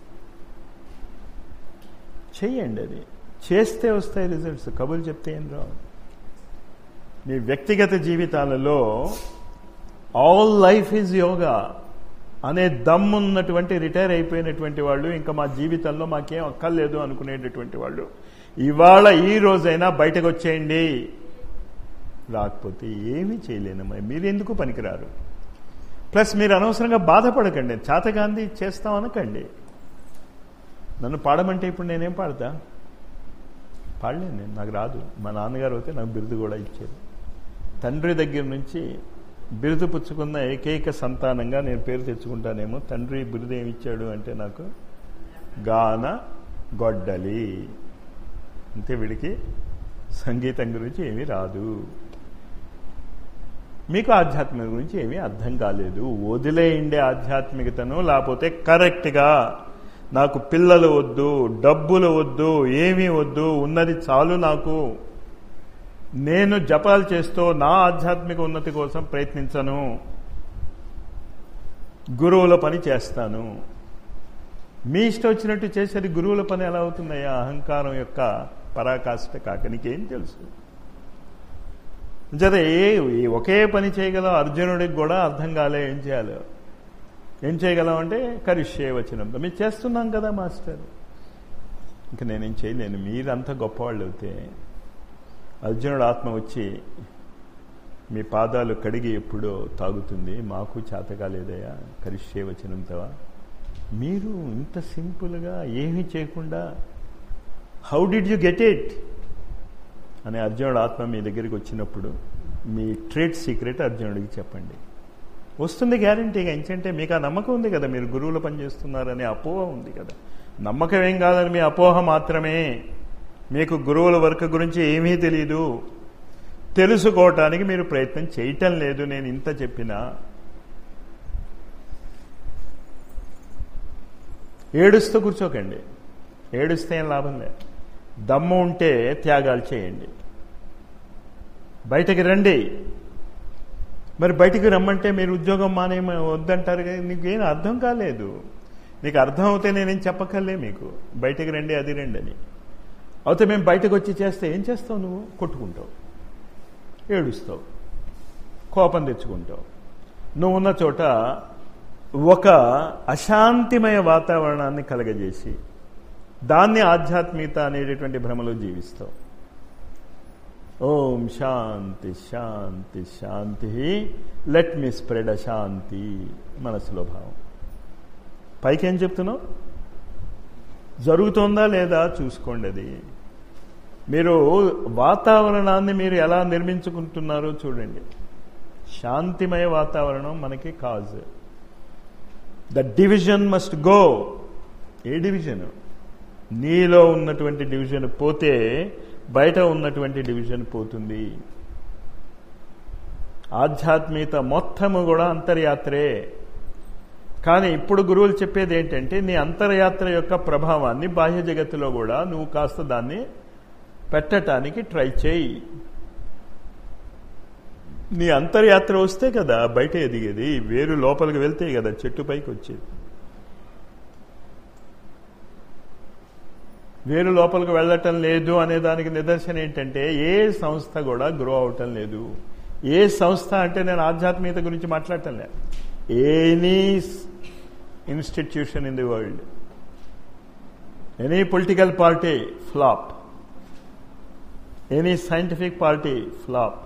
చెయ్యండి అది చేస్తే వస్తాయి రిజల్ట్స్ కబుర్లు చెప్తే ఏం రావు మీ వ్యక్తిగత జీవితాలలో ఆల్ లైఫ్ ఈజ్ యోగా అనే దమ్మున్నటువంటి రిటైర్ అయిపోయినటువంటి వాళ్ళు ఇంకా మా జీవితంలో మాకేం అక్కర్లేదు అనుకునేటటువంటి వాళ్ళు ఇవాళ ఈ రోజైనా బయటకు వచ్చేయండి రాకపోతే ఏమీ చేయలేనమ్మా మీరు ఎందుకు పనికిరారు ప్లస్ మీరు అనవసరంగా బాధపడకండి చేతగాంధీ చేస్తాం అనకండి నన్ను పాడమంటే ఇప్పుడు నేనేం పాడతా పాడలేను నేను నాకు రాదు మా నాన్నగారు అయితే నాకు బిరుదు కూడా ఇచ్చారు తండ్రి దగ్గర నుంచి బిరుదు పుచ్చుకున్న ఏకైక సంతానంగా నేను పేరు తెచ్చుకుంటానేమో తండ్రి బిరుదు ఏమి ఇచ్చాడు అంటే నాకు గాన గొడ్డలి అంతే వీడికి సంగీతం గురించి ఏమీ రాదు మీకు ఆధ్యాత్మిక గురించి ఏమీ అర్థం కాలేదు వదిలేయండి ఆధ్యాత్మికతను లేకపోతే కరెక్ట్గా నాకు పిల్లలు వద్దు డబ్బులు వద్దు ఏమీ వద్దు ఉన్నది చాలు నాకు నేను జపాలు చేస్తూ నా ఆధ్యాత్మిక ఉన్నతి కోసం ప్రయత్నించను గురువుల పని చేస్తాను మీ ఇష్టం వచ్చినట్టు చేసేది గురువుల పని ఎలా అవుతుందయ్యా అహంకారం యొక్క పరాకాష్ట కాక నీకేం తెలుసు జత ఏ ఒకే పని చేయగల అర్జునుడికి కూడా అర్థం కాలే ఏం చేయాలో ఏం చేయగలం అంటే కరిష్యే వచ్చినంత మేము చేస్తున్నాం కదా మాస్టర్ ఇంకా నేనేం చేయలేను మీరంతా గొప్పవాళ్ళు అవుతే అర్జునుడు ఆత్మ వచ్చి మీ పాదాలు కడిగి ఎప్పుడో తాగుతుంది మాకు చేత కాలేదయా కరిష్యే వచ్చినంతవా మీరు ఇంత సింపుల్గా ఏమీ చేయకుండా how did you get it అనే అర్జునుడు ఆత్మ మీ దగ్గరికి వచ్చినప్పుడు మీ ట్రేడ్ సీక్రెట్ అర్జునుడికి చెప్పండి వస్తుంది గ్యారంటీగా ఎందుకంటే మీకు ఆ నమ్మకం ఉంది కదా మీరు గురువులు పనిచేస్తున్నారనే అపోహ ఉంది కదా నమ్మకం ఏం కాదని మీ అపోహ మాత్రమే మీకు గురువుల వర్క్ గురించి ఏమీ తెలియదు తెలుసుకోవటానికి మీరు ప్రయత్నం చేయటం లేదు నేను ఇంత చెప్పినా ఏడుస్తూ కూర్చోకండి ఏడుస్తే ఏం లాభం లేదు దమ్ము ఉంటే త్యాగాలు చేయండి బయటకి రండి మరి బయటికి రమ్మంటే మీరు ఉద్యోగం మానే వద్దంటారు కదా నీకు ఏం అర్థం కాలేదు నీకు అర్థం అవుతే నేనేం చెప్పకలే మీకు బయటికి రండి అది రండి అని అయితే మేము బయటకు వచ్చి చేస్తే ఏం చేస్తావు నువ్వు కొట్టుకుంటావు ఏడుస్తావు కోపం తెచ్చుకుంటావు నువ్వు ఉన్న చోట ఒక అశాంతిమయ వాతావరణాన్ని కలగజేసి దాన్ని ఆధ్యాత్మికత అనేటటువంటి భ్రమలో జీవిస్తావు ఓం శాంతి శాంతి శాంతి లెట్ మీ స్ప్రెడ్ అశాంతి మనసులో భావం పైకి ఏం చెప్తున్నావు జరుగుతోందా లేదా చూసుకోండి అది మీరు వాతావరణాన్ని మీరు ఎలా నిర్మించుకుంటున్నారో చూడండి శాంతిమయ వాతావరణం మనకి cause the division must go a division నీలో ఉన్నటువంటి డివిజన్ పోతే బయట ఉన్నటువంటి డివిజన్ పోతుంది ఆధ్యాత్మికత మొత్తము కూడా అంతర్యాత్రే కానీ ఇప్పుడు గురువులు చెప్పేది ఏంటంటే నీ అంతర్యాత్ర యొక్క ప్రభావాన్ని బాహ్య జగత్తులో కూడా నువ్వు కాస్త దాన్ని పెట్టటానికి ట్రై చేయి నీ అంతర్యాత్ర వస్తే కదా బయట ఎదిగేది వేరు లోపలికి వెళ్తే కదా చెట్టు పైకి వచ్చేది వేరు లోపలికి వెళ్ళటం లేదు అనే దానికి నిదర్శనం ఏంటంటే ఏ సంస్థ కూడా గ్రో అవటం లేదు ఏ సంస్థ అంటే నేను ఆధ్యాత్మికత గురించి మాట్లాడటం లేదు any institution in the world any political party flop any scientific party flop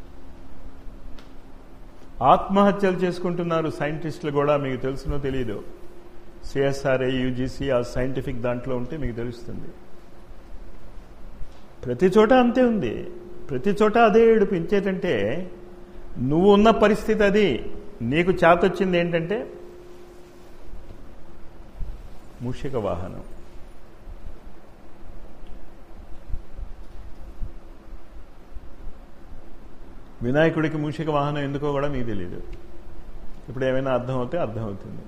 ఆత్మహత్యలు చేసుకుంటున్నారు సైంటిస్టులు కూడా మీకు తెలుసునో తెలియదు సిఎస్ఆర్ఏ యూజీసీ ఆ సైంటిఫిక్ దాంట్లో ఉంటే మీకు తెలుస్తుంది ప్రతి చోట అంతే ఉంది ప్రతి చోట అదే ఏడిపించేటంటే నువ్వు ఉన్న పరిస్థితి అది నీకు చేతొచ్చింది ఏంటంటే మూషిక వాహనం వినాయకుడికి మూషిక వాహనం ఎందుకో కూడా మీకు తెలియదు ఇప్పుడు ఏమైనా అర్థం అవుతే అర్థమవుతుంది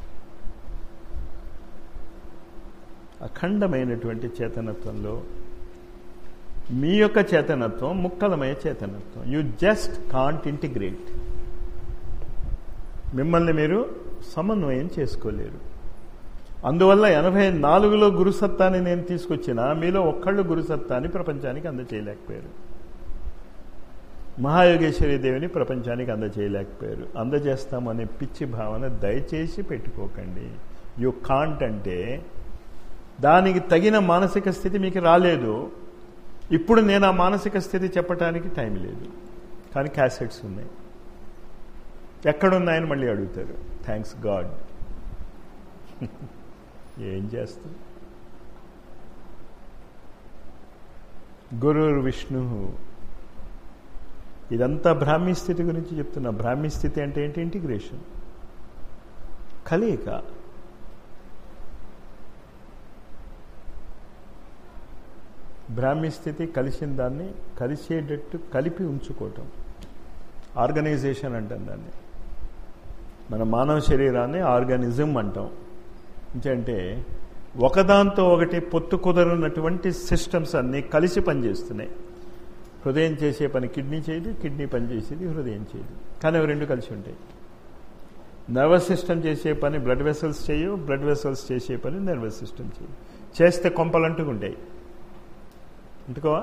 అఖండమైనటువంటి చేతనత్వంలో మీ యొక్క చేతనత్వం ముక్కలమయ చేతనత్వం యు జస్ట్ కాంట్ ఇంటిగ్రేట్ మిమ్మల్ని మీరు సమన్వయం చేసుకోలేరు అందువల్ల ఎనభై నాలుగులో గురుసత్తాని నేను తీసుకొచ్చిన మీలో ఒక్కళ్ళు గురుసత్తాని ప్రపంచానికి అందచేయలేకపోయారు మహాయోగేశ్వరి దేవిని ప్రపంచానికి అందచేయలేకపోయారు అందజేస్తామనే పిచ్చి భావన దయచేసి పెట్టుకోకండి యు కాంట్ అంటే దానికి తగిన మానసిక స్థితి మీకు రాలేదు ఇప్పుడు నేను ఆ మానసిక స్థితి చెప్పడానికి టైం లేదు కానీ క్యాసెట్స్ ఉన్నాయి ఎక్కడున్నాయని మళ్ళీ అడుగుతారు థ్యాంక్స్ గాడ్ ఏం చేస్తాం గురు విష్ణు ఇదంతా బ్రాహ్మీ స్థితి గురించి చెప్తున్నా బ్రాహ్మీ స్థితి అంటే ఏంటి ఇంటిగ్రేషన్ కలియిక బ్రాహ్మీ స్థితి కలిసిన దాన్ని కలిసేటట్టు కలిపి ఉంచుకోవటం ఆర్గనైజేషన్ అంటాం దాన్ని మన మానవ శరీరాన్ని ఆర్గానిజం అంటాం అంటే ఒకదాంతో ఒకటి పొత్తు కుదరనటువంటి సిస్టమ్స్ అన్నీ కలిసి పనిచేస్తున్నాయి హృదయం చేసే పని కిడ్నీ చేయదు కిడ్నీ పని చేసేది హృదయం చేయదు కానీ అవి రెండు కలిసి ఉంటాయి నర్వస్ సిస్టమ్ చేసే పని బ్లడ్ వెసల్స్ చేయవు బ్లడ్ వెసల్స్ చేసే పని నర్వస్ సిస్టమ్ చేయవు చేస్తే కొంపలు అంటుకుంటాయి అంటుకోవా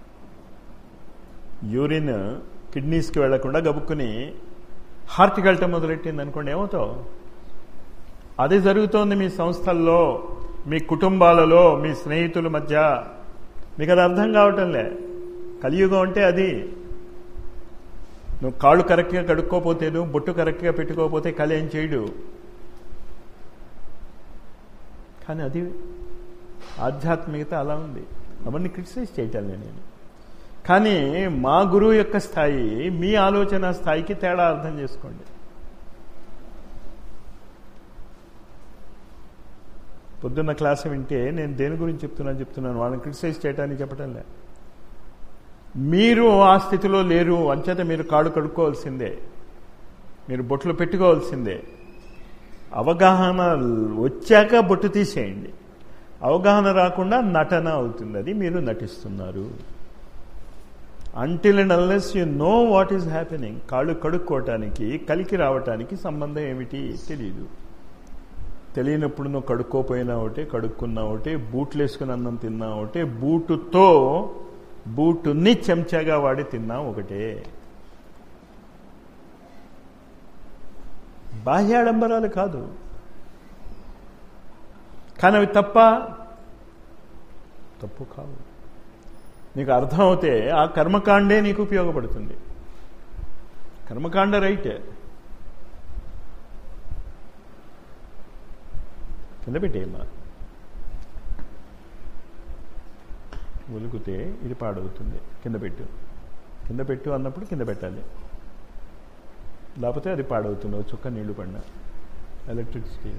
యూరిన్ కిడ్నీస్కి వెళ్లకుండా గబుక్కుని హార్ట్కి వెళ్ళటం మొదలెట్టింది అనుకోండి ఏమవుతావు అది జరుగుతోంది మీ సంస్థల్లో మీ కుటుంబాలలో మీ స్నేహితుల మధ్య మీకు అది అర్థం కావటంలే కలియుగం అంటే అది నువ్వు కాళ్ళు కరెక్ట్గా కడుక్కోపోతే నువ్వు బొట్టు కరెక్ట్గా పెట్టుకోకపోతే కలి ఏం చేయడు కానీ అది ఆధ్యాత్మికత అలా ఉంది అవన్నీ క్రిటిసైజ్ చేయటం నేను కానీ మా గురువు యొక్క స్థాయి మీ ఆలోచన స్థాయికి తేడా అర్థం చేసుకోండి పొద్దున్న క్లాస్ వింటే నేను దేని గురించి చెప్తున్నాను చెప్తున్నాను వాళ్ళని క్రిటిసైజ్ చేయటానికి చెప్పటం లే మీరు ఆ స్థితిలో లేరు అంచేత మీరు కాడు కడుక్కోవాల్సిందే మీరు బొట్లు పెట్టుకోవాల్సిందే అవగాహన వచ్చాక బొట్టు తీసేయండి అవగాహన రాకుండా నటన అవుతుంది అది మీరు నటిస్తున్నారు until and unless you know what is happening కాళ్ళు కడుక్కోవటానికి కలికి రావటానికి సంబంధం ఏమిటి తెలియదు తెలియనప్పుడు నువ్వు కడుక్కోపోయినా ఒకటే కడుక్కున్నా ఒకటే బూట్లు వేసుకుని అన్నం తిన్నా ఒకటే బూటుతో బూటుని చెంచాగా వాడి తిన్నా ఒకటే బాహ్యాడంబరాలు కాదు కానీ అవి తప్ప తప్పు కావు నీకు అర్థం అవుతే ఆ కర్మకాండే నీకు ఉపయోగపడుతుంది కర్మకాండ రైట్ కింద పెట్టేయమ్మా ఒలుకుతే ఇది పాడవుతుంది కింద పెట్టు కింద పెట్టు అన్నప్పుడు కింద పెట్టాలి లేకపోతే అది పాడవుతుంది ఒక చుక్క నీళ్లు పడిన ఎలక్ట్రిసిటీ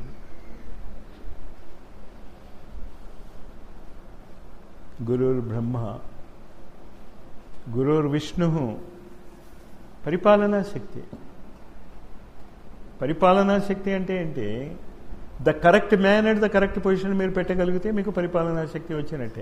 గురుర్ బ్రహ్మ గురుర్ విష్ణు పరిపాలనా శక్తి పరిపాలనా శక్తి అంటే ఏంటి the correct man at the correct position మీరు పెట్టగలిగితే మీకు పరిపాలనా శక్తి వచ్చినట్టే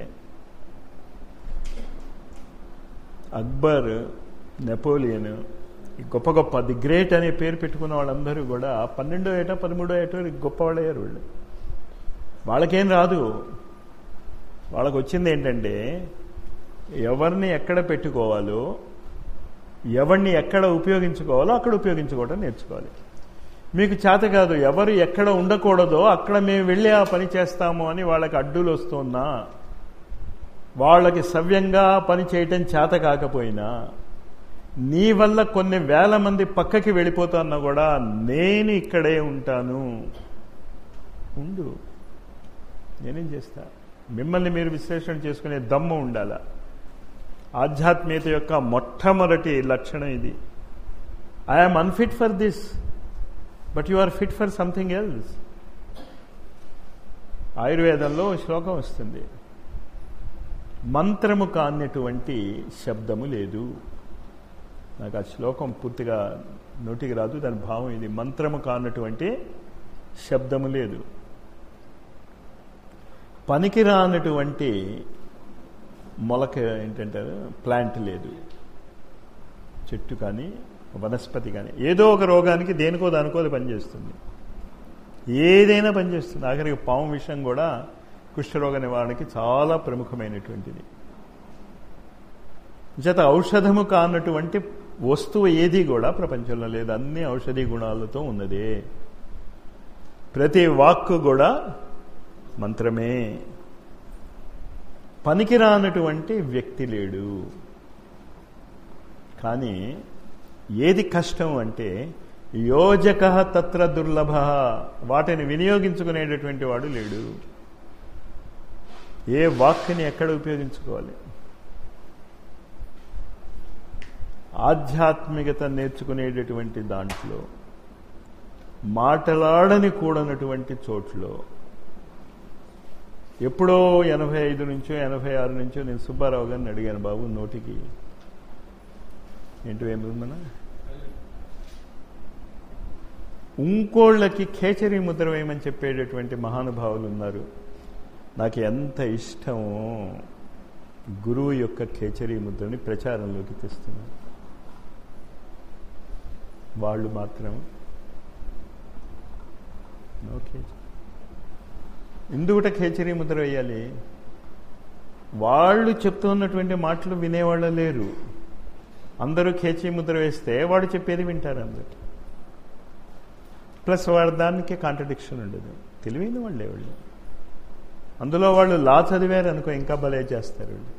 అక్బర్ నెపోలియన్ ఈ గొప్ప గొప్ప ది గ్రేట్ అనే పేరు పెట్టుకున్న వాళ్ళందరూ కూడా పన్నెండో ఏటో పదమూడో ఏటో గొప్పవాళ్ళు అయ్యారు వాళ్ళు వాళ్ళకేం రాదు వాళ్ళకు వచ్చింది ఏంటంటే ఎవరిని ఎక్కడ పెట్టుకోవాలో ఎవరిని ఎక్కడ ఉపయోగించుకోవాలో అక్కడ ఉపయోగించుకోవడం నేర్చుకోవాలి మీకు చేత కాదు ఎవరు ఎక్కడ ఉండకూడదో అక్కడ మేము వెళ్ళి ఆ పని చేస్తాము అని వాళ్ళకి అడ్డులు వస్తున్నా వాళ్ళకి సవ్యంగా పని చేయటం చేత కాకపోయినా నీ వల్ల కొన్ని వేల మంది పక్కకి వెళ్ళిపోతున్నా కూడా నేను ఇక్కడే ఉంటాను ఉండు నేనేం చేస్తా మిమ్మల్ని మీరు విశ్లేషణ చేసుకునే దమ్ము ఉండాలా ఆధ్యాత్మికత యొక్క మొట్టమొదటి లక్షణం ఇది I'm unfit for this but you are fit for something else ఆయుర్వేదంలో శ్లోకం వస్తుంది మంత్రము కానటువంటి శబ్దము లేదు నాకు ఆ శ్లోకం పూర్తిగా నోటికి రాదు దాని భావం ఇది మంత్రము కానటువంటి శబ్దము లేదు పనికిరానటువంటి మొలక ఏంటంటారు ప్లాంట్ లేదు చెట్టు కానీ వనస్పతి కానీ ఏదో ఒక రోగానికి దేనికో దానికో అది పనిచేస్తుంది ఏదైనా పనిచేస్తుంది ఆఖరికి పాము విషయం కూడా కుష్ఠరోగ నివారణకి చాలా ప్రముఖమైనటువంటిది చేత ఔషధము కానటువంటి వస్తువు ఏది కూడా ప్రపంచంలో లేదు అన్ని ఔషధి గుణాలతో ఉన్నదే ప్రతి వాక్కు కూడా మంత్రమే పనికిరానటువంటి వ్యక్తి లేడు కానీ ఏది కష్టం అంటే యోజక తత్ర దుర్లభ వాటిని వినియోగించుకునేటటువంటి వాడు లేడు ఏ వాక్ని ఎక్కడ ఉపయోగించుకోవాలి ఆధ్యాత్మికత నేర్చుకునేటటువంటి దాంట్లో మాటలాడని కూడనటువంటి చోట్లో ఎప్పుడో ఎనభై ఐదు నుంచో ఎనభై ఆరు నుంచో నేను సుబ్బారావు గారిని అడిగాను బాబు నోటికి ఏంటి ఏమన్నా ఇంకోళ్ళకి ఖేచరీ ముద్ర వేయమని చెప్పేటటువంటి మహానుభావులు ఉన్నారు నాకు ఎంత ఇష్టమో గురువు యొక్క ఖేచరీ ముద్రని ప్రచారంలోకి తెస్తున్నారు వాళ్ళు మాత్రం ఓకే ఎందుకుట ఖేచరీ ముద్ర వేయాలి వాళ్ళు చెప్తున్నటువంటి మాటలు వినేవాళ్ళు లేరు అందరూ ఖేచీ ముద్ర వేస్తే వాడు చెప్పేది వింటారు అందరు ప్లస్ వాడు దానికి కాంట్రడిక్షన్ ఉండదు తెలివైన వాళ్ళే వాళ్ళు అందులో వాళ్ళు లా చదివారు అనుకో ఇంకా భలే చేస్తారు వాళ్ళు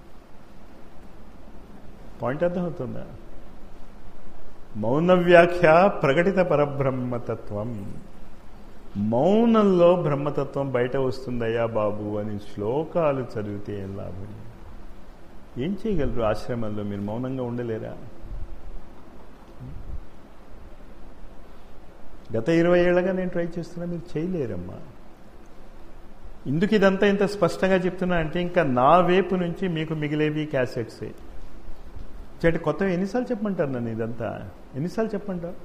పాయింట్ అర్థమవుతుందా మౌన వ్యాఖ్య ప్రకటిత పరబ్రహ్మతత్వం మౌనంలో బ్రహ్మతత్వం బయట వస్తుందయ్యా బాబు అని శ్లోకాలు చదివితే ఏం లాభం ఏం చేయగలరు ఆశ్రమంలో మీరు మౌనంగా ఉండలేరా గత ఇరవై ఏళ్ళగా నేను ట్రై చేస్తున్నా మీరు చేయలేరమ్మా ఇందుకు ఇదంతా ఇంత స్పష్టంగా చెప్తున్నా అంటే ఇంకా నా వైపు నుంచి మీకు మిగిలేవి క్యాసెట్సే అంటే కొత్తవి ఎన్నిసార్లు చెప్పమంటారు నన్ను ఇదంతా ఎన్నిసార్లు చెప్పమంటారు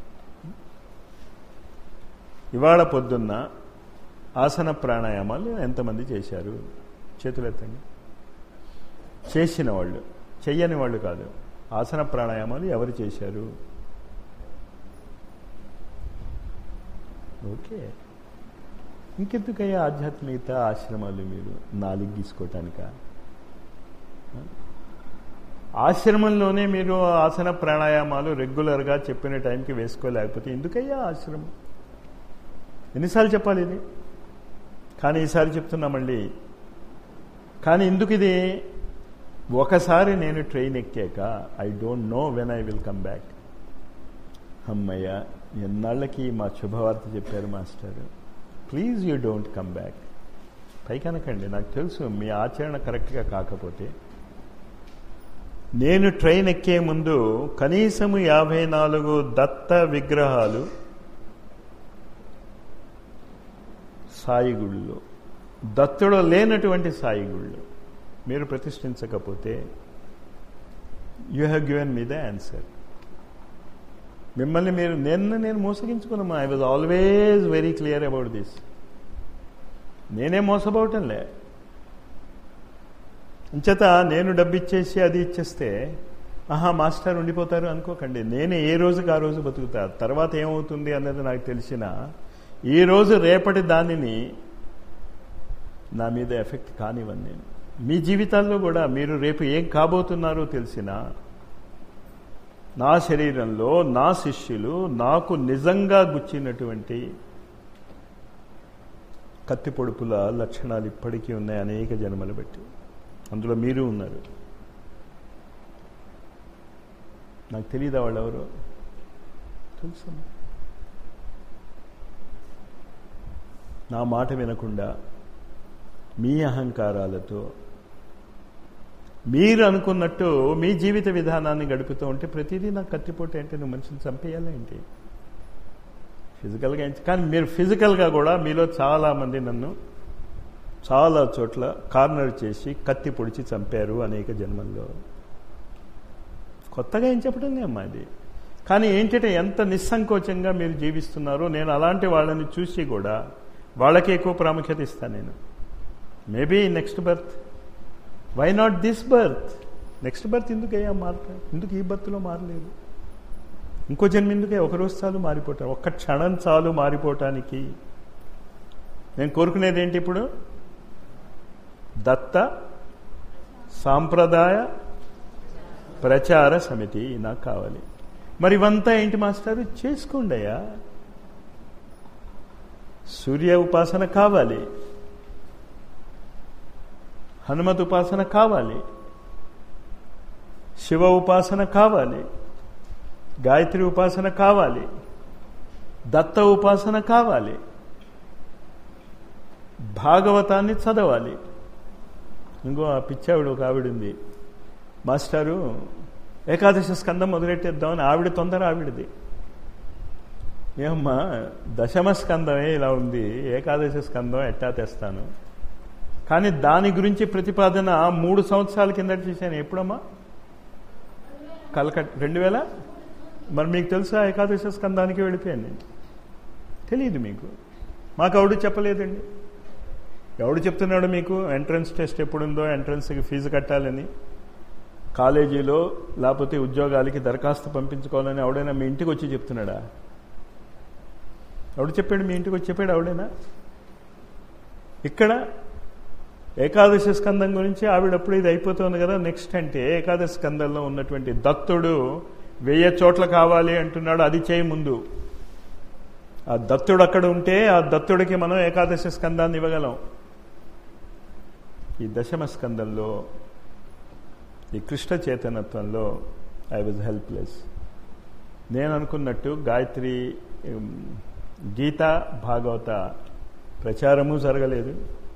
ఇవాళ పొద్దున్న ఆసన ప్రాణాయామాలు ఎంతమంది చేశారు చేతులెత్తండి చేసిన వాళ్ళు చెయ్యని వాళ్ళు కాదు ఆసన ప్రాణాయామాలు ఎవరు చేశారు ఓకే ఇంకెందుకయ్యా ఆధ్యాత్మికత ఆశ్రమాలు మీరు నాలుగు గీసుకోవటానిక ఆశ్రమంలోనే మీరు ఆసన ప్రాణాయామాలు రెగ్యులర్గా చెప్పిన టైంకి వేసుకోలేకపోతే ఎందుకయ్యా ఆశ్రమం ఎన్నిసార్లు చెప్పాలి ఇది కానీ ఈసారి చెప్తున్నా మళ్ళీ కానీ ఎందుకు ఇది ఒకసారి నేను ట్రైన్ ఎక్కాక I don't know when I will come back అమ్మయ్య ఎన్నాళ్ళకి మా శుభవార్త చెప్పారు master please you don't come back పైకనకండి నాకు తెలుసు మీ ఆచరణ కరెక్ట్గా కాకపోతే నేను ట్రైన్ ఎక్కే ముందు కనీసము యాభై నాలుగు దత్త విగ్రహాలు సాయి గుళ్ళు దత్తుడు లేనటువంటి సాయి గుళ్ళు మీరు ప్రతిష్ఠించకపోతే you have given me the answer మిమ్మల్ని మీరు నిన్న నేను మోసగించుకున్నాము I was always very clear about this నేనే మోసపోవటంలే ఇంచేత నేను డబ్బు ఇచ్చేసి అది ఇచ్చేస్తే ఆహా మాస్టర్ ఉండిపోతారు అనుకోకండి నేను ఏ రోజుకి ఆ రోజు బతుకుతా తర్వాత ఏమవుతుంది అన్నది నాకు తెలిసిన ఈ రోజు రేపటి దానిని నా మీద ఎఫెక్ట్ కానివ్వను నేను మీ జీవితాల్లో కూడా మీరు రేపు ఏం కాబోతున్నారో తెలిసిన నా శరీరంలో నా శిష్యులు నాకు నిజంగా గుచ్చినటువంటి కత్తి పొడుపుల లక్షణాలు ఇప్పటికీ ఉన్నాయి అనేక జన్మలు బట్టి అందులో మీరు ఉన్నారు నాకు తెలియదా వాళ్ళు ఎవరు తెలుసు నా మాట వినకుండా మీ అహంకారాలతో మీరు అనుకున్నట్టు మీ జీవిత విధానాన్ని గడుపుతూ ఉంటే ప్రతిదీ నాకు కత్తిపోటు ఏంటి నువ్వు మనిషిని చంపేయాలా ఏంటి ఫిజికల్గా కానీ మీరు ఫిజికల్గా కూడా మీలో చాలామంది నన్ను చాలా చోట్ల కార్నర్ చేసి కత్తి పొడిచి చంపారు అనేక జన్మల్లో కొత్తగా ఏం చెప్పడం అమ్మా ఇది కానీ ఏంటంటే ఎంత నిస్సంకోచంగా మీరు జీవిస్తున్నారో నేను అలాంటి వాళ్ళని చూసి కూడా వాళ్ళకి ఎక్కువ ప్రాముఖ్యత ఇస్తాను నేను maybe next birth why not this birth next birth ఎందుకు అయ్యా మారట ఎందుకు ఈ బర్త్లో మారలేదు ఇంకో జన్మ ఎందుకే ఒక రోజు చాలు మారిపోతాను ఒక్క క్షణం చాలు మారిపోవటానికి నేను కోరుకునేది ఏంటి ఇప్పుడు దత్త సాంప్రదాయ ప్రచార సమితి నాకు కావాలి మరి ఇవంతా ఏంటి మాస్టారు చేసుకోండి అయ్యా సూర్య ఉపాసన కావాలి హనుమత్ ఉపాసన కావాలి శివ ఉపాసన కావాలి గాయత్రి ఉపాసన కావాలి దత్త ఉపాసన కావాలి భాగవతాన్ని చదవాలి ఇంకో ఆ పిచ్చావిడ ఒక ఆవిడ ఉంది మాస్టారు ఏకాదశి స్కందం మొదలెట్టేద్దామని ఆవిడ తొందర ఆవిడది ఏమమ్మా దశమ స్కందమే ఇలా ఉంది ఏకాదశి స్కందం ఎట్టా తెస్తాను కానీ దాని గురించి ప్రతిపాదన మూడు సంవత్సరాల కింద చేశాను ఎప్పుడమ్మా కలకట్ రెండు వేల మరి మీకు తెలుసా ఏకాదశి స్కందానికి వెళ్ళిపోయాను నేను తెలియదు మీకు మాకు ఎవడు చెప్పలేదండి ఎవడు చెప్తున్నాడు మీకు ఎంట్రన్స్ టెస్ట్ ఎప్పుడుందో ఎంట్రన్స్కి ఫీజు కట్టాలని కాలేజీలో లేకపోతే ఉద్యోగాలకి దరఖాస్తు పంపించుకోవాలని ఎవడైనా మీ ఇంటికి వచ్చి చెప్తున్నాడా ఎవడు చెప్పాడు మీ ఇంటికి వచ్చి చెప్పాడు ఎవడైనా ఇక్కడ ఏకాదశి స్కందం గురించి ఆవిడప్పుడు ఇది అయిపోతుంది కదా నెక్స్ట్ అంటే ఏకాదశి స్కందంలో ఉన్నటువంటి దత్తుడు వెయ్యి చోట్ల కావాలి అంటున్నాడు అది చేయి ముందు ఆ దత్తుడు అక్కడ ఉంటే ఆ దత్తుడికి మనం ఏకాదశి స్కందాన్ని ఇవ్వగలం ఈ దశమ స్కందంలో ఈ కృష్ణ చైతన్యత్వంలో ఐ వాజ్ హెల్ప్లెస్ నేను అనుకున్నట్టు గాయత్రి గీత భాగవత ప్రచారము జరగలేదు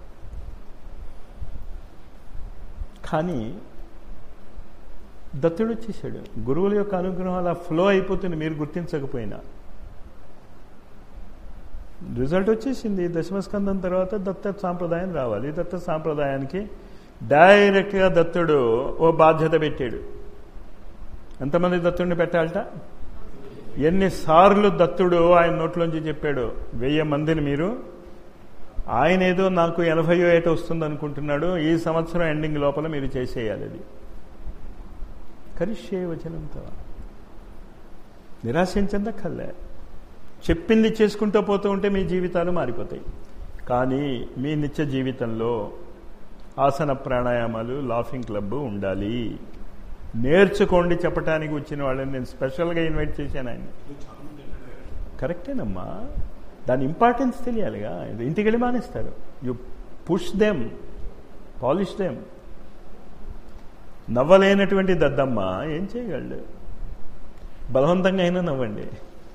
కానీ దత్తుడు వచ్చేసాడు గురువుల యొక్క అనుగ్రహం అలా ఫ్లో అయిపోతుంది మీరు గుర్తించకపోయినా రిజల్ట్ వచ్చేసింది దశమస్కందం తర్వాత దత్త సాంప్రదాయం రావాలి దత్త సాంప్రదాయానికి డైరెక్ట్గా దత్తుడు ఓ బాధ్యత పెట్టాడు ఎంతమంది దత్తుడిని పెట్టాలట ఎన్నిసార్లు దత్తుడు ఆయన నోట్లోంచి చెప్పాడు వెయ్యి మందిని మీరు ఆయన ఏదో నాకు ఎనభై ఏట వస్తుంది అనుకుంటున్నాడు ఈ సంవత్సరం ఎండింగ్ లోపల మీరు చేసేయాలి అది కరిష్యే వచనంతో నిరాశించదక్కర్లే చెప్పింది చేసుకుంటూ పోతూ ఉంటే మీ జీవితాలు మారిపోతాయి కానీ మీ నిత్య జీవితంలో ఆసన ప్రాణాయామాలు లాఫింగ్ క్లబ్ ఉండాలి నేర్చుకోండి చెప్పడానికి వచ్చిన వాళ్ళని నేను స్పెషల్గా ఇన్వైట్ చేశాను ఆయన కరెక్టేనమ్మా దాని ఇంపార్టెన్స్ తెలియాలిగా ఇంటికి వెళ్ళి మానేస్తారు you push them polish them నవ్వలేనటువంటి దద్దమ్మ ఏం చేయగలడు బలవంతంగా అయినా నవ్వండి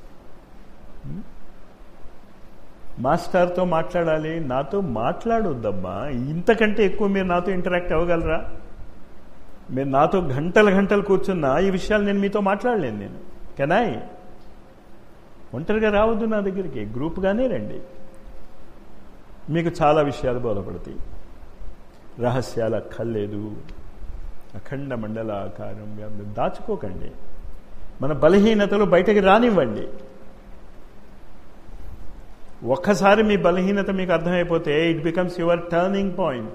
మాస్టర్తో మాట్లాడాలి నాతో మాట్లాడొద్దమ్మా ఇంతకంటే ఎక్కువ మీరు నాతో ఇంటరాక్ట్ అవ్వగలరా మీరు నాతో గంటలు గంటలు కూర్చున్నా ఈ విషయాలు నేను మీతో మాట్లాడలేను నేను కెనాయ్ ఒంటరిగా రావద్దు నా దగ్గరికి గ్రూప్గానే రండి మీకు చాలా విషయాలు బోధపడతాయి రహస్యాలు అక్కర్లేదు అఖండ మండల ఆకారం వ్యాప్తం దాచుకోకండి మన బలహీనతలు బయటకి రానివ్వండి ఒక్కసారి మీ బలహీనత మీకు అర్థమైపోతే it becomes your turning point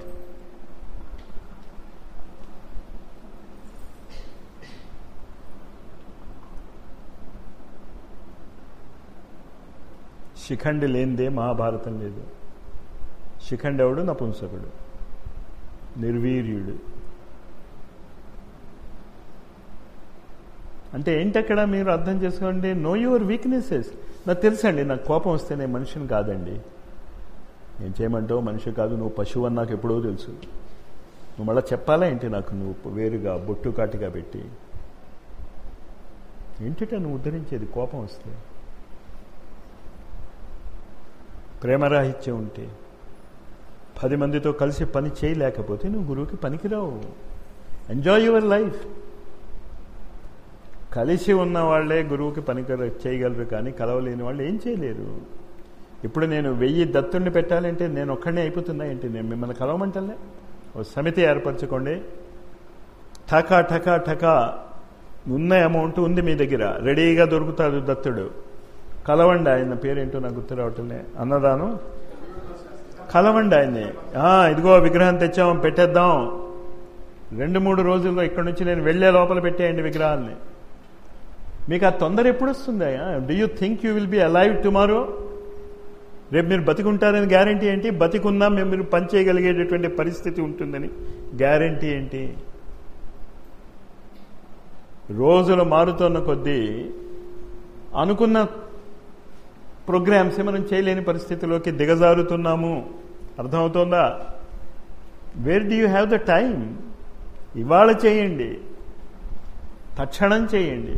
Shikhandi లేనిదే మహాభారతం లేదు శిఖండి ఎవడు నపుంసకుడు నిర్వీర్యుడు అంటే ఏంటక్కడ మీరు అర్థం చేసుకోండి నో యువర్ వీక్నెసెస్ నాకు తెలుసండి నాకు కోపం వస్తే నేను మనిషిని కాదండి ఏం చేయమంటావు మనిషి కాదు నువ్వు పశువు అని నాకు ఎప్పుడో తెలుసు నువ్వు మళ్ళీ చెప్పాలా ఏంటి నాకు నువ్వు వేరుగా బొట్టు కాటిగా పెట్టి ఏంటిట నువ్వు ఉద్ధరించేది కోపం వస్తే ప్రేమరాహిత్యం ఉంటే పది మందితో కలిసి పని చేయలేకపోతే నువ్వు గురువుకి పనికిరావు ఎంజాయ్ యువర్ లైఫ్ కలిసి ఉన్న వాళ్ళే గురువుకి పనికి చేయగలరు కానీ కలవలేని వాళ్ళు ఏం చేయలేరు ఇప్పుడు నేను వెయ్యి దత్తుడిని పెట్టాలంటే నేను ఒక్కడనే అయిపోతుందా ఏంటి నేను మిమ్మల్ని కలవమంటలే ఓ సమితి ఏర్పరచుకోండి ఠకా ఠకా ఠకా ఉన్న అమౌంట్ ఉంది మీ దగ్గర రెడీగా దొరుకుతాడు దత్తుడు కలవండి ఆయన పేరేంటో నాకు గుర్తు రావటంలే అన్నదాను కలవండి ఆయన్ని ఇదిగో విగ్రహం తెచ్చాం పెట్టేద్దాం రెండు మూడు రోజుల్లో ఇక్కడి నుంచి నేను వెళ్లే లోపల పెట్టేయండి విగ్రహాల్ని మీకు ఆ తొందర ఎప్పుడు వస్తుంది do you think you will be alive tomorrow రేపు మీరు బతికుంటారని గ్యారంటీ ఏంటి బతికున్నా మేము మీరు పనిచేయగలిగేటటువంటి పరిస్థితి ఉంటుందని గ్యారంటీ ఏంటి రోజులు మారుతున్న కొద్దీ అనుకున్న ప్రోగ్రామ్స్ మనం చేయలేని పరిస్థితిలోకి దిగజారుతున్నాము అర్థమవుతోందా where do you have the time ఇవాళ చేయండి తక్షణం చేయండి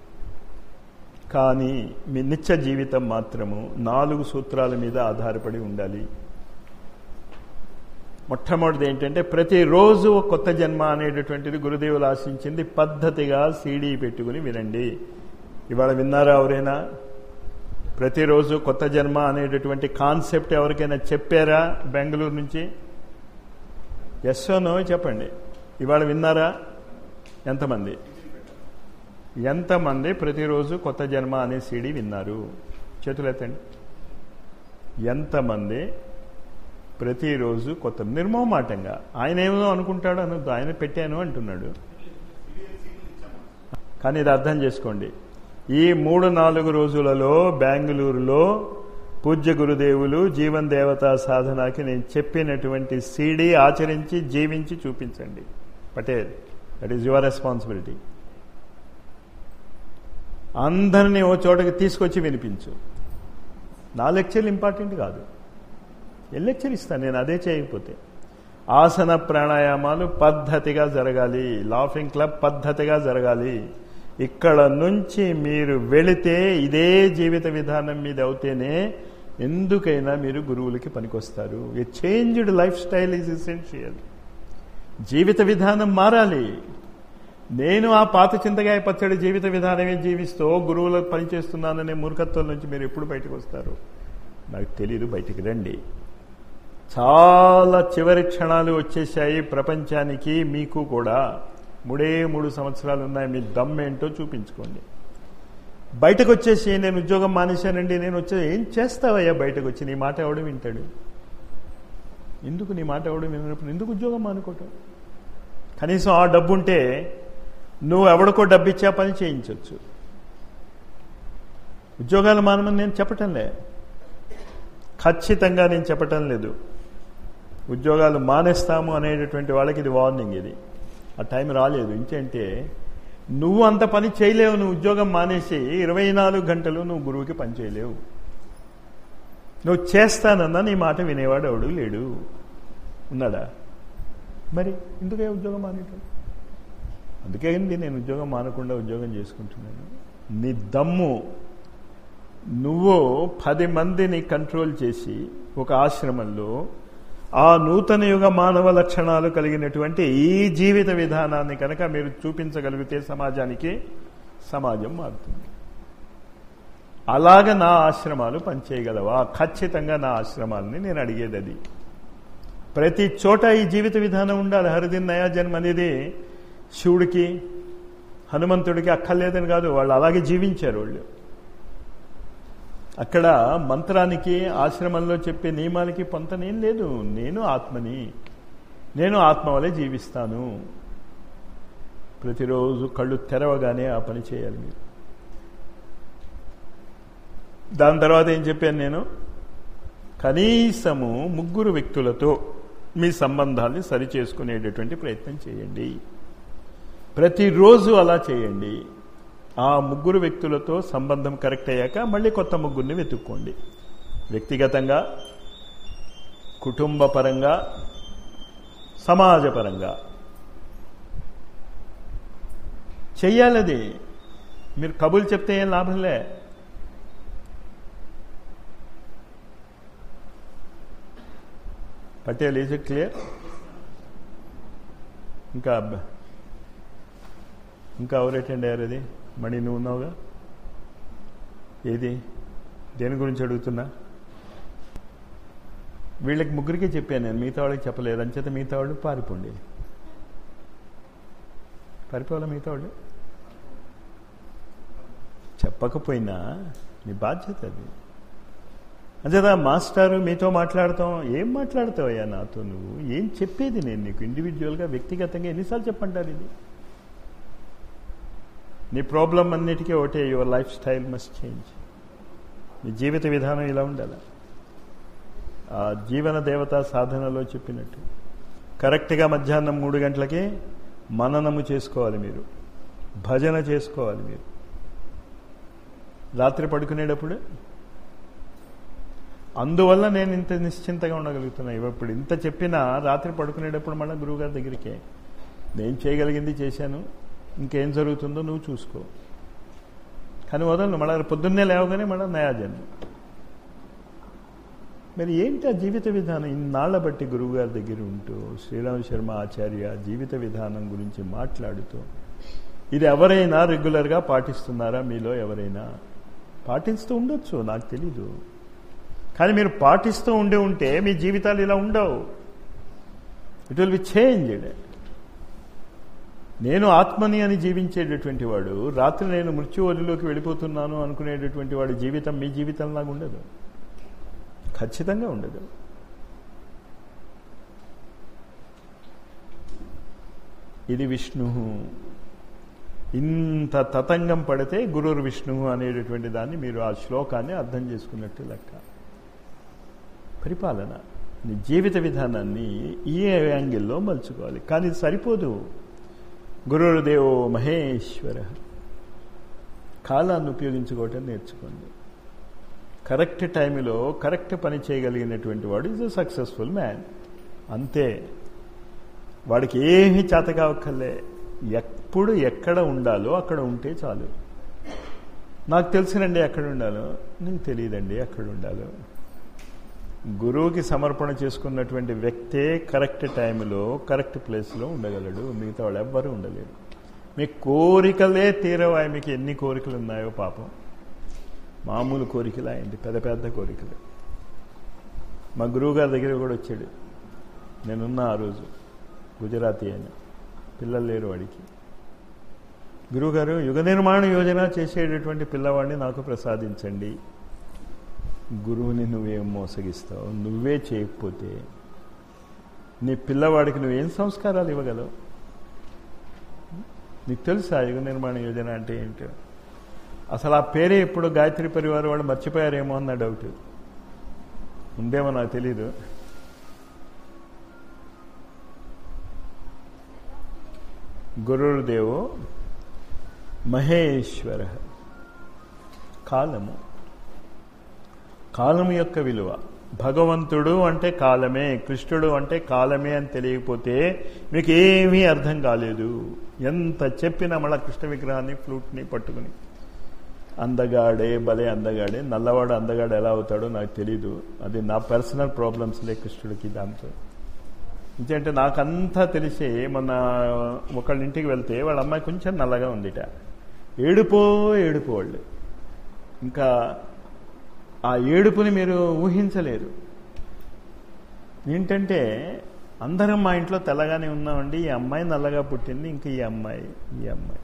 కానీ మీ నిత్య జీవితం మాత్రము నాలుగు సూత్రాల మీద ఆధారపడి ఉండాలి మొట్టమొదటిది ఏంటంటే ప్రతిరోజు కొత్త జన్మ అనేటటువంటిది గురుదేవులు ఆశించింది పద్ధతిగా సీడీ పెట్టుకుని వినండి ఇవాళ విన్నారా ఎవరైనా ప్రతిరోజు కొత్త జన్మ అనేటటువంటి కాన్సెప్ట్ ఎవరికైనా చెప్పారా బెంగళూరు నుంచి ఎస్ఓనో చెప్పండి ఇవాళ విన్నారా ఎంతమంది ఎంతమంది ప్రతిరోజు కొత్త జన్మ అనే సీడీ విన్నారు చేతులు ఎత్తండి ఎంతమంది ప్రతిరోజు కొత్త నిర్మోమాటంగా ఆయన ఏమో అనుకుంటాడు అనొద్దు ఆయన పెట్టాను అంటున్నాడు కానీ ఇది అర్థం చేసుకోండి ఈ మూడు నాలుగు రోజులలో బెంగళూరులో పూజ్య గురుదేవులు జీవన్ దేవతా సాధనకి నేను చెప్పినటువంటి సీడీ ఆచరించి జీవించి చూపించండి Patel that is your responsibility అందరినీ ఓ చోటకి తీసుకొచ్చి వినిపించు నా లెక్చర్లు ఇంపార్టెంట్ కాదు ఏ లెక్చర్ ఇస్తాను నేను అదే చేయకపోతే ఆసన ప్రాణాయామాలు పద్ధతిగా జరగాలి లాఫింగ్ క్లబ్ పద్ధతిగా జరగాలి ఇక్కడ నుంచి మీరు వెళితే ఇదే జీవిత విధానం మీద అవుతేనే ఎందుకైనా మీరు గురువులకి పనికొస్తారు a changed lifestyle is essential జీవిత విధానం మారాలి నేను ఆ పాత చింతగాయ పచ్చడి జీవిత విధానమే జీవిస్తూ గురువులకు పనిచేస్తున్నాననే మూర్ఖత్వం నుంచి మీరు ఎప్పుడు బయటకు వస్తారు నాకు తెలియదు బయటికి రండి చాలా చివరి క్షణాలు వచ్చేసాయి ప్రపంచానికి మీకు కూడా మూడే మూడు సంవత్సరాలు ఉన్నాయి మీ దమ్మేంటో చూపించుకోండి బయటకు వచ్చేసి నేను ఉద్యోగం మానేశానండి నేను వచ్చే ఏం చేస్తావయ్యా బయటకు వచ్చి నీ మాట ఎవడు వింటాడు ఎందుకు నీ మాట ఎవడు వినప్పుడు ఎందుకు ఉద్యోగం మానుకోవటం కనీసం ఆ డబ్బు ఉంటే నువ్వు ఎవడికో డబ్బిచ్చా పని చేయించవచ్చు ఉద్యోగాలు మానమని నేను చెప్పటంలే ఖచ్చితంగా నేను చెప్పటం లేదు ఉద్యోగాలు మానేస్తాము అనేటటువంటి వాళ్ళకి ఇది వార్నింగ్ ఇది ఆ టైం రాలేదు ఇంకేంటే నువ్వు అంత పని చేయలేవు నువ్వు ఉద్యోగం మానేసి ఇరవై నాలుగు గంటలు నువ్వు గురువుకి పని చేయలేవు నువ్వు చేస్తానన్నా నీ మాట వినేవాడు ఎవడు లేడు ఉన్నాడా మరి ఎందుకే ఉద్యోగం మానేయటం అందుకే అండి నేను ఉద్యోగం మానకుండా ఉద్యోగం చేసుకుంటున్నాను నీ దమ్ము నువ్వు పది మందిని కంట్రోల్ చేసి ఒక ఆశ్రమంలో ఆ నూతన యుగ మానవ లక్షణాలు కలిగినటువంటి ఈ జీవిత విధానాన్ని కనుక మీరు చూపించగలిగితే సమాజానికి సమాజం మారుతుంది అలాగ నా ఆశ్రమాలు పనిచేయగలవా ఖచ్చితంగా నా ఆశ్రమాలని నేను అడిగేది అది ప్రతి చోట ఈ జీవిత విధానం ఉండాలి హరిదిన్ నయా జన్మ అనేది శివుడికి హనుమంతుడికి అక్కర్లేదని కాదు వాళ్ళు అలాగే జీవించారు వాళ్ళు అక్కడ మంత్రానికి ఆశ్రమంలో చెప్పే నియమాలకి పొంతనేం లేదు నేను ఆత్మని నేను ఆత్మ వలె జీవిస్తాను ప్రతిరోజు కళ్ళు తెరవగానే ఆ పని చేయాలి మీరు దాని తర్వాత ఏం చెప్పాను నేను కనీసము ముగ్గురు వ్యక్తులతో మీ సంబంధాన్ని సరిచేసుకునేటటువంటి ప్రయత్నం చేయండి ప్రతిరోజు అలా చేయండి ఆ ముగ్గురు వ్యక్తులతో సంబంధం కరెక్ట్ అయ్యాక మళ్ళీ కొత్త ముగ్గురిని వెతుక్కోండి వ్యక్తిగతంగా కుటుంబ పరంగా సమాజపరంగా చెయ్యాలది మీరు కబులు చెప్తే ఏం లాభంలే పటేల్ ఈజ్ ఇట్ క్లియర్ ఇంకా ఇంకా ఎవరు అటెండ్ అయ్యారు అది మణి నువ్వు ఉన్నావుగా ఏది దేని గురించి అడుగుతున్నా వీళ్ళకి ముగ్గురికి చెప్పాను నేను మిగతా వాళ్ళకి చెప్పలేదు అంచేత మిగతా వాళ్ళు పారిపోండి పారిపోవాలా మిగతా వాళ్ళు చెప్పకపోయినా నీ బాధ్యత అది అంచేదా మాస్టారు మీతో మాట్లాడతాం ఏం మాట్లాడతావయ్యా నాతో నువ్వు ఏం చెప్పేది నేను నీకు ఇండివిజువల్గా వ్యక్తిగతంగా ఎన్నిసార్లు చెప్పంటారు ఇది నీ ప్రాబ్లం అన్నిటికీ ఒకటే your lifestyle must change నీ జీవిత విధానం ఇలా ఉండాలి ఆ జీవన దేవత సాధనలో చెప్పినట్టు కరెక్ట్గా మధ్యాహ్నం మూడు గంటలకి మననము చేసుకోవాలి మీరు భజన చేసుకోవాలి మీరు రాత్రి పడుకునేటప్పుడు అందువల్ల నేను ఇంత నిశ్చింతగా ఉండగలుగుతున్నా ఇప్పుడు ఇంత చెప్పినా రాత్రి పడుకునేటప్పుడు మళ్ళీ గురువుగారి దగ్గరికే నేను చేయగలిగింది చేశాను ఇంకేం జరుగుతుందో నువ్వు చూసుకో కానీ వదలను మళ్ళీ పొద్దున్నే లేవగానే మళ్ళీ నయాజన్మ మరి ఏంటి ఆ జీవిత విధానం ఇన్నాళ్ల బట్టి గురువుగారి దగ్గర ఉంటూ శ్రీరామ్ శర్మ ఆచార్య జీవిత విధానం గురించి మాట్లాడుతూ ఇది ఎవరైనా రెగ్యులర్గా పాటిస్తున్నారా మీలో ఎవరైనా పాటిస్తూ ఉండొచ్చు నాకు తెలీదు కానీ మీరు పాటిస్తూ ఉండే ఉంటే మీ జీవితాలు ఇలా ఉండవు ఇట్ విల్ బి చేంజ్డ్ నేను ఆత్మని అని జీవించేటటువంటి వాడు రాత్రి నేను మృత్యు వదిలోకి వెళ్ళిపోతున్నాను అనుకునేటటువంటి వాడి జీవితం మీ జీవితంలాగా ఉండదు ఖచ్చితంగా ఉండదు ఇది విష్ణు ఇంత తతంగం పడితే గురుర్ విష్ణు అనేటటువంటి దాన్ని మీరు ఆ శ్లోకాన్ని అర్థం చేసుకున్నట్టు లెక్క పరిపాలన నీ జీవిత విధానాన్ని ఈ యాంగిల్లో మలుచుకోవాలి కానీ ఇది సరిపోదు గురుదేవో మహేశ్వర కాలాన్ని ఉపయోగించుకోవటం నేర్చుకోండి కరెక్ట్ టైంలో కరెక్ట్ పని చేయగలిగినటువంటి వాడు ఈజ్ అ సక్సెస్ఫుల్ మ్యాన్ అంతే వాడికి ఏమీ చేత కావక్కర్లే ఎప్పుడు ఎక్కడ ఉండాలో అక్కడ ఉంటే చాలు నాకు తెలుసునండి ఎక్కడ ఉండాలో నీకు తెలియదండి ఎక్కడ ఉండాలో గురువుకి సమర్పణ చేసుకున్నటువంటి వ్యక్తే కరెక్ట్ టైంలో కరెక్ట్ ప్లేస్లో ఉండగలడు మిగతా వాళ్ళు ఎవ్వరూ ఉండలేరు మీ కోరికలే తీరవాయి మీకు ఎన్ని కోరికలు ఉన్నాయో పాపం మామూలు కోరికలు అయింది పెద్ద పెద్ద కోరికలు మా గురువుగారి దగ్గర కూడా వచ్చాడు నేనున్న ఆ రోజు గుజరాతీ ఆయన పిల్లలు లేరు వాడికి గురువుగారు యుగ నిర్మాణ యోజన చేసేటటువంటి పిల్లవాడిని నాకు ప్రసాదించండి గురువుని నువ్వేం మోసగిస్తావు నువ్వే చేయకపోతే నీ పిల్లవాడికి నువ్వేం సంస్కారాలు ఇవ్వగలవు నీకు తెలుసా యుగ నిర్మాణ యోజన అంటే ఏంటో అసలు ఆ పేరే ఇప్పుడు గాయత్రి పరివారం వాళ్ళు మర్చిపోయారేమో అన్న డౌట్ ఉందేమో నాకు తెలీదు గురుదేవో మహేశ్వర కాలము కాలము యొక్క విలువ భగవంతుడు అంటే కాలమే కృష్ణుడు అంటే కాలమే అని తెలియకపోతే మీకు ఏమీ అర్థం కాలేదు ఎంత చెప్పినా మళ్ళా కృష్ణ విగ్రహాన్ని ఫ్లూట్ని పట్టుకుని అందగాడే భలే అందగాడే నల్లవాడు అందగాడు ఎలా అవుతాడో నాకు తెలీదు అది నా పర్సనల్ ప్రాబ్లమ్స్లే కృష్ణుడికి దాంతో ఎందుకంటే నాకంతా తెలిసి మొన్న ఒకళ్ళ ఇంటికి వెళ్తే వాళ్ళ అమ్మాయి కొంచెం నల్లగా ఉందిట ఏడుపో ఏడుపు వాళ్ళు ఇంకా ఆ ఏడుపుని మీరు ఊహించలేరు ఏంటంటే అందరం మా ఇంట్లో తెల్లగానే ఉన్నామండి ఈ అమ్మాయి నల్లగా పుట్టింది ఇంకా ఈ అమ్మాయి ఈ అమ్మాయి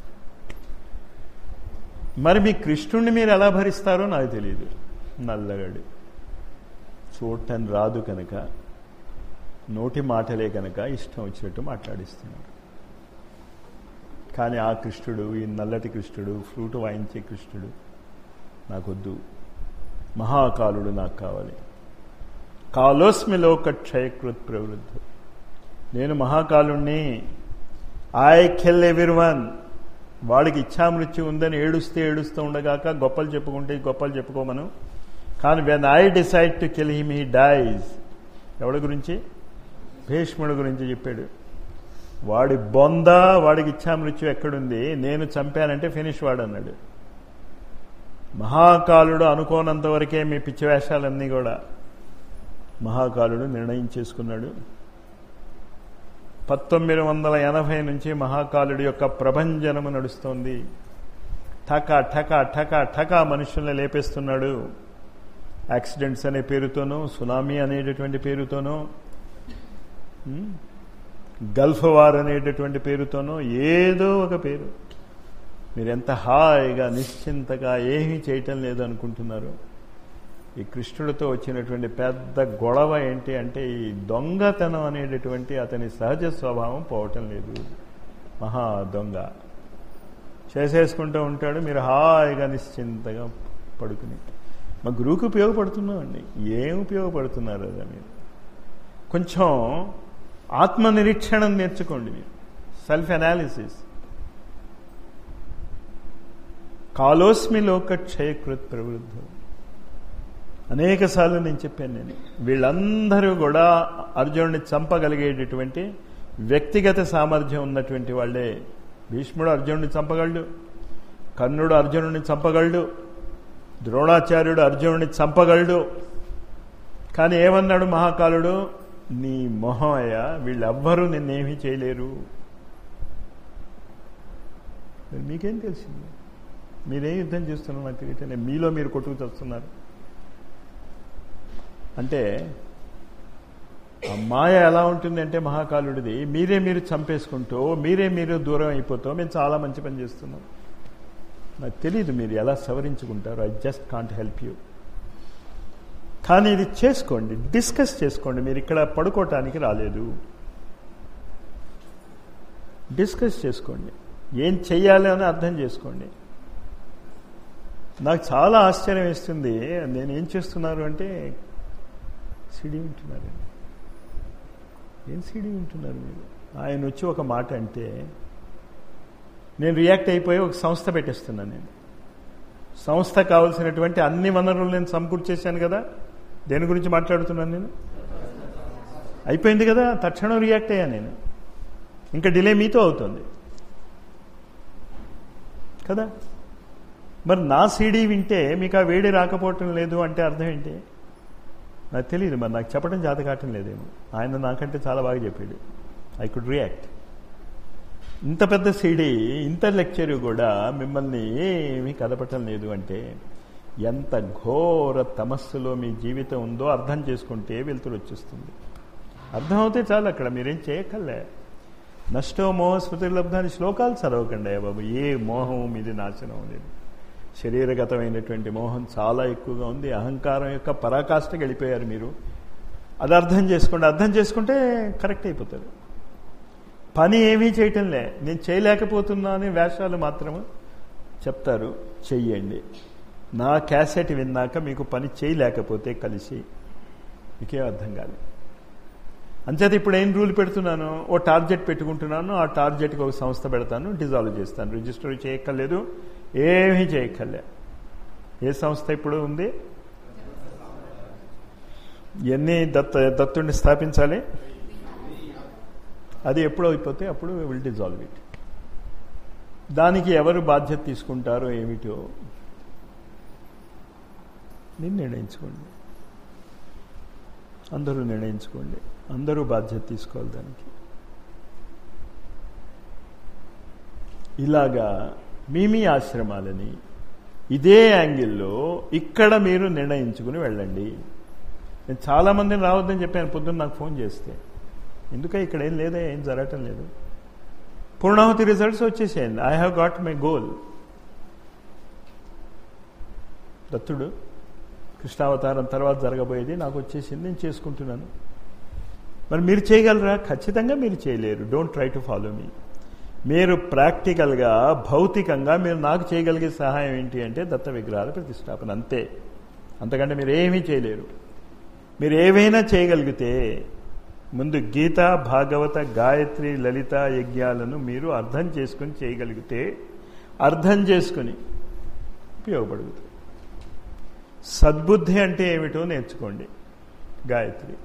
మరి మీ కృష్ణుణ్ణి మీరు ఎలా భరిస్తారో నాకు తెలియదు నల్లగాడు చూడటం రాదు కనుక నోటి మాటలే కనుక ఇష్టం వచ్చినట్టు మాట్లాడిస్తున్నాడు కానీ ఆ కృష్ణుడు ఈ నల్లటి కృష్ణుడు ఫ్లూట్ వాయించే కృష్ణుడు నాకొద్దు మహాకాలుడు నాకు కావాలి కాలోస్మి లోక క్షయకృత్ ప్రవృద్ధి నేను మహాకాలుణ్ణి ఐ కెల్ ఎవిర్వన్ వాడికి ఇచ్చామృత్యు ఉందని ఏడుస్తే ఏడుస్తూ ఉండగాక గొప్పలు చెప్పుకుంటే గొప్పలు చెప్పుకోమను కానీ when I decide to kill him he dies ఎవడి గురించి భీష్ముడి గురించి చెప్పాడు వాడి బొంద వాడికి ఇచ్చామృత్యు ఎక్కడుంది నేను చంపానంటే ఫినిష్ వాడు అన్నాడు మహాకాలుడు అనుకోనంత వరకే మీ పిచ్చి వేషాలన్నీ కూడా మహాకాలుడు నిర్ణయం చేసుకున్నాడు పంతొమ్మిది వందల ఎనభై నుంచి మహాకాలుడి యొక్క ప్రభంజనము నడుస్తోంది ఠక ఠక ఠక ఠక మనుషుల్ని లేపేస్తున్నాడు యాక్సిడెంట్స్ అనే పేరుతోనూ సునామీ అనేటటువంటి పేరుతోనూ గల్ఫ్ వార్ అనేటటువంటి పేరుతోనూ ఏదో ఒక పేరు మీరు ఎంత హాయిగా నిశ్చింతగా ఏమీ చేయటం లేదు అనుకుంటున్నారు ఈ కృష్ణుడితో వచ్చినటువంటి పెద్ద గొడవ ఏంటి అంటే ఈ దొంగతనం అనేటటువంటి అతని సహజ స్వభావం పోవటం లేదు మహా దొంగ చేసేసుకుంటూ ఉంటాడు మీరు హాయిగా నిశ్చింతగా పడుకుని మా గురువుకి ఉపయోగపడుతున్నామండి ఏం ఉపయోగపడుతున్నారు అదా మీరు కొంచెం ఆత్మనిరీక్షణం నేర్చుకోండి మీరు సెల్ఫ్ అనాలిసిస్ కాలోస్మి లోక క్షయకృత్ ప్రవృద్ధం అనేక సార్లు నేను చెప్పాను నేను వీళ్ళందరూ కూడా అర్జునుడిని చంపగలిగేటటువంటి వ్యక్తిగత సామర్థ్యం ఉన్నటువంటి వాళ్ళే భీష్ముడు అర్జునుడిని చంపగలడు కర్ణుడు అర్జునుడిని చంపగలడు ద్రోణాచార్యుడు అర్జునుడిని చంపగలడు కానీ ఏమన్నాడు మహాకాలుడు నీ మొహం అయ్యా వీళ్ళెవ్వరూ నిన్నేమీ చేయలేరు మీకేం తెలిసింది మీరేం యుద్ధం చేస్తున్నారు నాకు తెలియటనే మీలో మీరు కొట్టుకు తెస్తున్నారు అంటే ఆ మాయ ఎలా ఉంటుంది అంటే మహాకాలుడిది మీరే మీరు చంపేసుకుంటూ మీరే మీరు దూరం అయిపోతూ మేము చాలా మంచి పని చేస్తున్నాం నాకు తెలియదు మీరు ఎలా సవరించుకుంటారు I just can't help you కానీ ఇది చేసుకోండి డిస్కస్ చేసుకోండి మీరు ఇక్కడ పడుకోవటానికి రాలేదు డిస్కస్ చేసుకోండి ఏం చెయ్యాలి అని అర్థం చేసుకోండి నాకు చాలా ఆశ్చర్యం వేస్తుంది నేను ఏం చేస్తున్నారు అంటే సిడి వింటున్నారు ఏం సిడి వింటున్నారు మీరు ఆయన వచ్చి ఒక మాట అంటే నేను రియాక్ట్ అయిపోయి ఒక సంస్థ పెట్టేస్తున్నాను నేను సంస్థ కావలసినటువంటి అన్ని వనరులు నేను సమకూర్చేశాను కదా దేని గురించి మాట్లాడుతున్నాను నేను అయిపోయింది కదా తక్షణం రియాక్ట్ అయ్యా నేను ఇంకా డిలే మీతో అవుతుంది కదా మరి నా సీడీ వింటే మీకు ఆ వేడి రాకపోవటం లేదు అంటే అర్థం ఏంటి నాకు తెలియదు మరి నాకు చెప్పడం జాత కావటం లేదేమో ఆయన నాకంటే చాలా బాగా చెప్పాడు ఐ కుడ్ రియాక్ట్ ఇంత పెద్ద సీడీ ఇంత లెక్చర్ కూడా మిమ్మల్ని ఏమీ కదపటం లేదు అంటే ఎంత ఘోర తమస్సులో మీ జీవితం ఉందో అర్థం చేసుకుంటే వెళ్తురు వచ్చేస్తుంది అర్థమవుతే చాలు అక్కడ మీరేం చేయక్కర్లే నష్టో మోహ స్మృతిర్లబ్ధాన్ని శ్లోకాలు చదవకండి బాబు ఏ మోహం మీది నాశనం లేదు శరీరగతమైనటువంటి మోహం చాలా ఎక్కువగా ఉంది అహంకారం యొక్క పరాకాష్ఠకి వెళ్ళిపోయారు మీరు అది అర్థం చేసుకోండి అర్థం చేసుకుంటే కరెక్ట్ అయిపోతారు పని ఏమీ చేయటంలే నేను చేయలేకపోతున్నా అని వేషాలు మాత్రము చెప్తారు చెయ్యండి నా క్యాసెట్ విన్నాక మీకు పని చేయలేకపోతే కలిసి మీకేం అర్థం కాదు అంచేత ఇప్పుడు ఏం రూల్ పెడుతున్నాను ఓ టార్గెట్ పెట్టుకుంటున్నాను ఆ టార్గెట్కి ఒక సంస్థ పెడతాను డిజాల్వ్ చేస్తాను రిజిస్టర్ చేయక్కర్లేదు ఏమీ చేయక్కర్లే ఏ సంస్థ ఇప్పుడు ఉంది ఎన్ని దత్త దత్తుడిని స్థాపించాలి అది ఎప్పుడు అయిపోతే అప్పుడు విల్ డిజాల్వ్ ఇట్ దానికి ఎవరు బాధ్యత తీసుకుంటారో ఏమిటో నేను నిర్ణయించుకోండి అందరూ నిర్ణయించుకోండి అందరూ బాధ్యత తీసుకోవాలి దానికి ఇలాగా మీ మీ ఆశ్రమాలని ఇదే యాంగిల్లో ఇక్కడ మీరు నిర్ణయించుకుని వెళ్ళండి నేను చాలామందిని రావద్దని చెప్పాను పొద్దున్న నాకు ఫోన్ చేస్తే ఎందుక ఇక్కడ ఏం లేదా ఏం జరగటం లేదు పూర్ణాహుతి రిజల్ట్స్ వచ్చేసేయండి I have got my goal దత్తుడు కృష్ణావతారం తర్వాత జరగబోయేది నాకు వచ్చేసింది నేను చేసుకుంటున్నాను మరి మీరు చేయగలరా ఖచ్చితంగా మీరు చేయలేరు don't try to follow me మీరు ప్రాక్టికల్గా భౌతికంగా మీరు నాకు చేయగలిగే సహాయం ఏంటి అంటే దత్త విగ్రహాల ప్రతిష్టాపన అంతే అంతకంటే మీరు ఏమీ చేయలేరు మీరు ఏవైనా చేయగలిగితే ముందు గీత భాగవత గాయత్రి లలిత యజ్ఞాలను మీరు అర్థం చేసుకుని చేయగలిగితే అర్థం చేసుకుని ఉపయోగపడుతుంది సద్బుద్ధి అంటే ఏమిటో నేర్చుకోండి గాయత్రి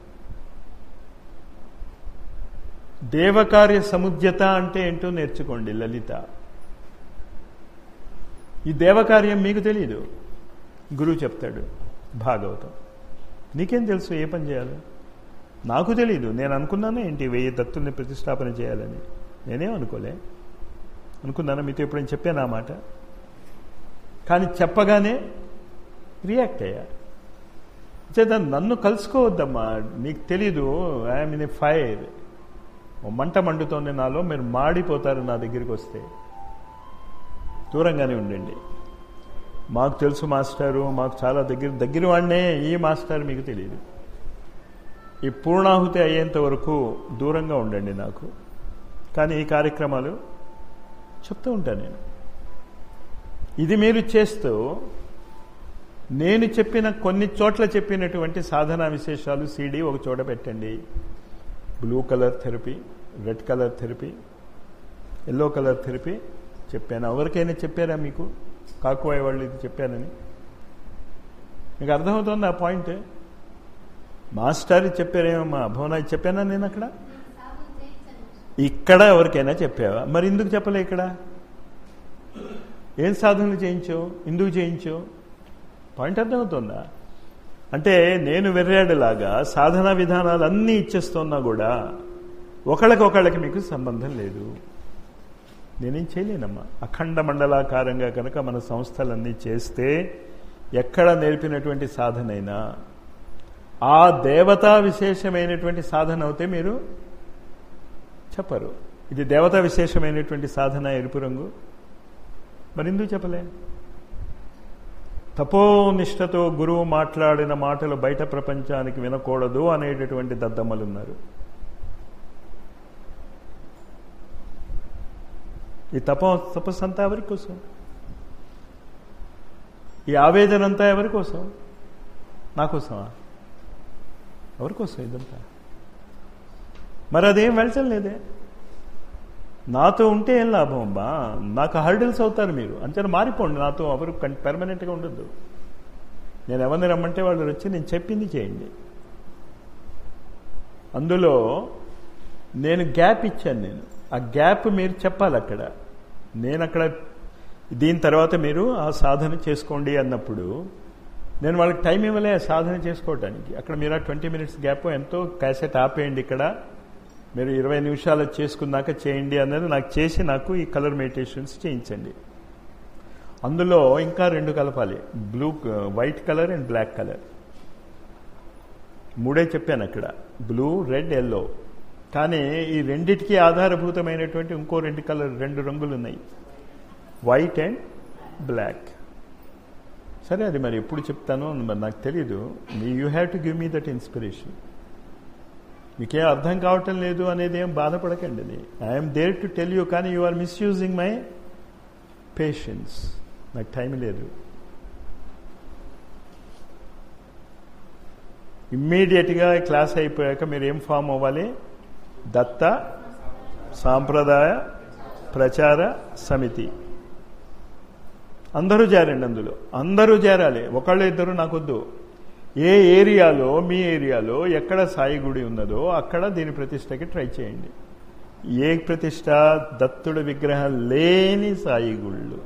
దేవకార్య సముద్యత అంటే ఏంటో నేర్చుకోండి లలిత ఈ దేవకార్యం మీకు తెలియదు గురువు చెప్తాడు భాగవతం నీకేం తెలుసు ఏ పని చేయాలో నాకు తెలీదు నేను అనుకున్నాను ఏంటి వెయ్యి దత్తుల్ని ప్రతిష్టాపన చేయాలని నేనేం అనుకోలే అనుకున్నాను మీతో ఎప్పుడైనా చెప్పాను ఆ మాట కానీ చెప్పగానే రియాక్ట్ అయ్యా చేత నన్ను కలుసుకోవద్దమ్మా నీకు తెలీదు ఐఎమ్ ఇన్ ఏ ఫైర్ ఓ మంట మండుతోంది నాలో మీరు మాడిపోతారు నా దగ్గరికి వస్తే దూరంగానే ఉండండి మాకు తెలుసు మాస్టారు మాకు చాలా దగ్గర దగ్గర వాడినే ఈ మాస్టర్ మీకు తెలియదు ఈ పూర్ణాహుతి అయ్యేంత వరకు దూరంగా ఉండండి నాకు కానీ ఈ కార్యక్రమాలు చెప్తూ ఉంటాను నేను ఇది మీరు చేస్తూ నేను చెప్పిన కొన్ని చోట్ల చెప్పినటువంటి సాధనా విశేషాలు సీడీ ఒక చోట పెట్టండి blue colour therapy red colour therapy yellow colour therapy చెప్పాను ఎవరికైనా చెప్పారా మీకు కాకువాయి వాళ్ళు ఇది చెప్పానని మీకు అర్థమవుతుంది ఆ పాయింట్ మాస్టర్ చెప్పారేమమ్మా భవనా చెప్పానా నేను అక్కడ ఇక్కడ ఎవరికైనా చెప్పావా మరి ఎందుకు చెప్పలే ఇక్కడ ఏం సాధనలు చేయించావు ఎందుకు చేయించావు పాయింట్ అర్థమవుతుందా అంటే నేను వెర్రాడులాగా సాధనా విధానాలు అన్నీ ఇచ్చేస్తున్నా కూడా ఒకళ్ళకొకళ్ళకి మీకు సంబంధం లేదు నేనేం చేయలేనమ్మా అఖండ మండలాకారంగా కనుక మన సంస్థలన్నీ చేస్తే ఎక్కడ నేర్పినటువంటి సాధనైనా ఆ దేవతా విశేషమైనటువంటి సాధన అవుతే మీరు చెప్పరు ఇది దేవతా విశేషమైనటువంటి సాధన ఎరుపు రంగు మరి ఎందుకు చెప్పలే తపోనిష్టతో గురువు మాట్లాడిన మాటలు బయట ప్రపంచానికి వినకూడదు అనేటటువంటి దద్దమ్మలు ఉన్నారు ఈ తప తపస్సు అంతా ఎవరి కోసం ఈ ఆవేదన అంతా ఎవరి కోసం నా కోసమా ఎవరి కోసం ఇదంతా మరి అదేం వెళ్ళలేదే నాతో ఉంటే ఏం లాభం అమ్మా నాకు హర్డిల్స్ అవుతారు మీరు అంతే మారిపోండి నాతో ఎవరు పెర్మనెంట్గా ఉండద్దు నేను ఎవరిని రమ్మంటే వాళ్ళు వచ్చి నేను చెప్పింది చేయండి అందులో నేను గ్యాప్ ఇచ్చాను నేను ఆ గ్యాప్ మీరు చెప్పాలి అక్కడ నేను అక్కడ దీని తర్వాత మీరు ఆ సాధన చేసుకోండి అన్నప్పుడు నేను వాళ్ళకి టైం ఇవ్వలే సాధన చేసుకోవటానికి అక్కడ మీరు ఆ ట్వంటీ మినిట్స్ గ్యాప్ ఎంతో క్యాసెట్ ఆపేయండి ఇక్కడ మీరు ఇరవై నిమిషాలు చేసుకున్నాక చేయండి అన్నది నాకు చేసి నాకు ఈ కలర్ మెడిటేషన్స్ చేయించండి అందులో ఇంకా రెండు కలపాలి blue white colour and black colour మూడే చెప్పాను అక్కడ బ్లూ రెడ్ ఎల్లో కానీ ఈ రెండిటికి ఆధారభూతమైనటువంటి ఇంకో రెండు కలర్ రెండు రంగులు ఉన్నాయి వైట్ అండ్ బ్లాక్ సరే అది మరి ఎప్పుడు చెప్తానో మరి నాకు తెలీదు you have to give me that inspiration మీకేం అర్థం కావటం లేదు అనేది ఏం బాధపడకండి అది I'm there to tell you కానీ you are misusing my patience నాకు టైం లేదు ఇమ్మీడియట్గా క్లాస్ అయిపోయాక మీరు ఏం ఫామ్ అవ్వాలి దత్త సాంప్రదాయ ప్రచార సమితి అందరూ చేరండి అందులో అందరూ చేరాలి ఒకళ్ళు ఇద్దరు నాకొద్దు ఏ ఏరియాలో మీ ఏరియాలో ఎక్కడ సాయి గుడి ఉన్నదో అక్కడ దీని ప్రతిష్టకి ట్రై చేయండి ఏ ప్రతిష్ట దత్తుడి విగ్రహం లేని సాయి గుళ్ళు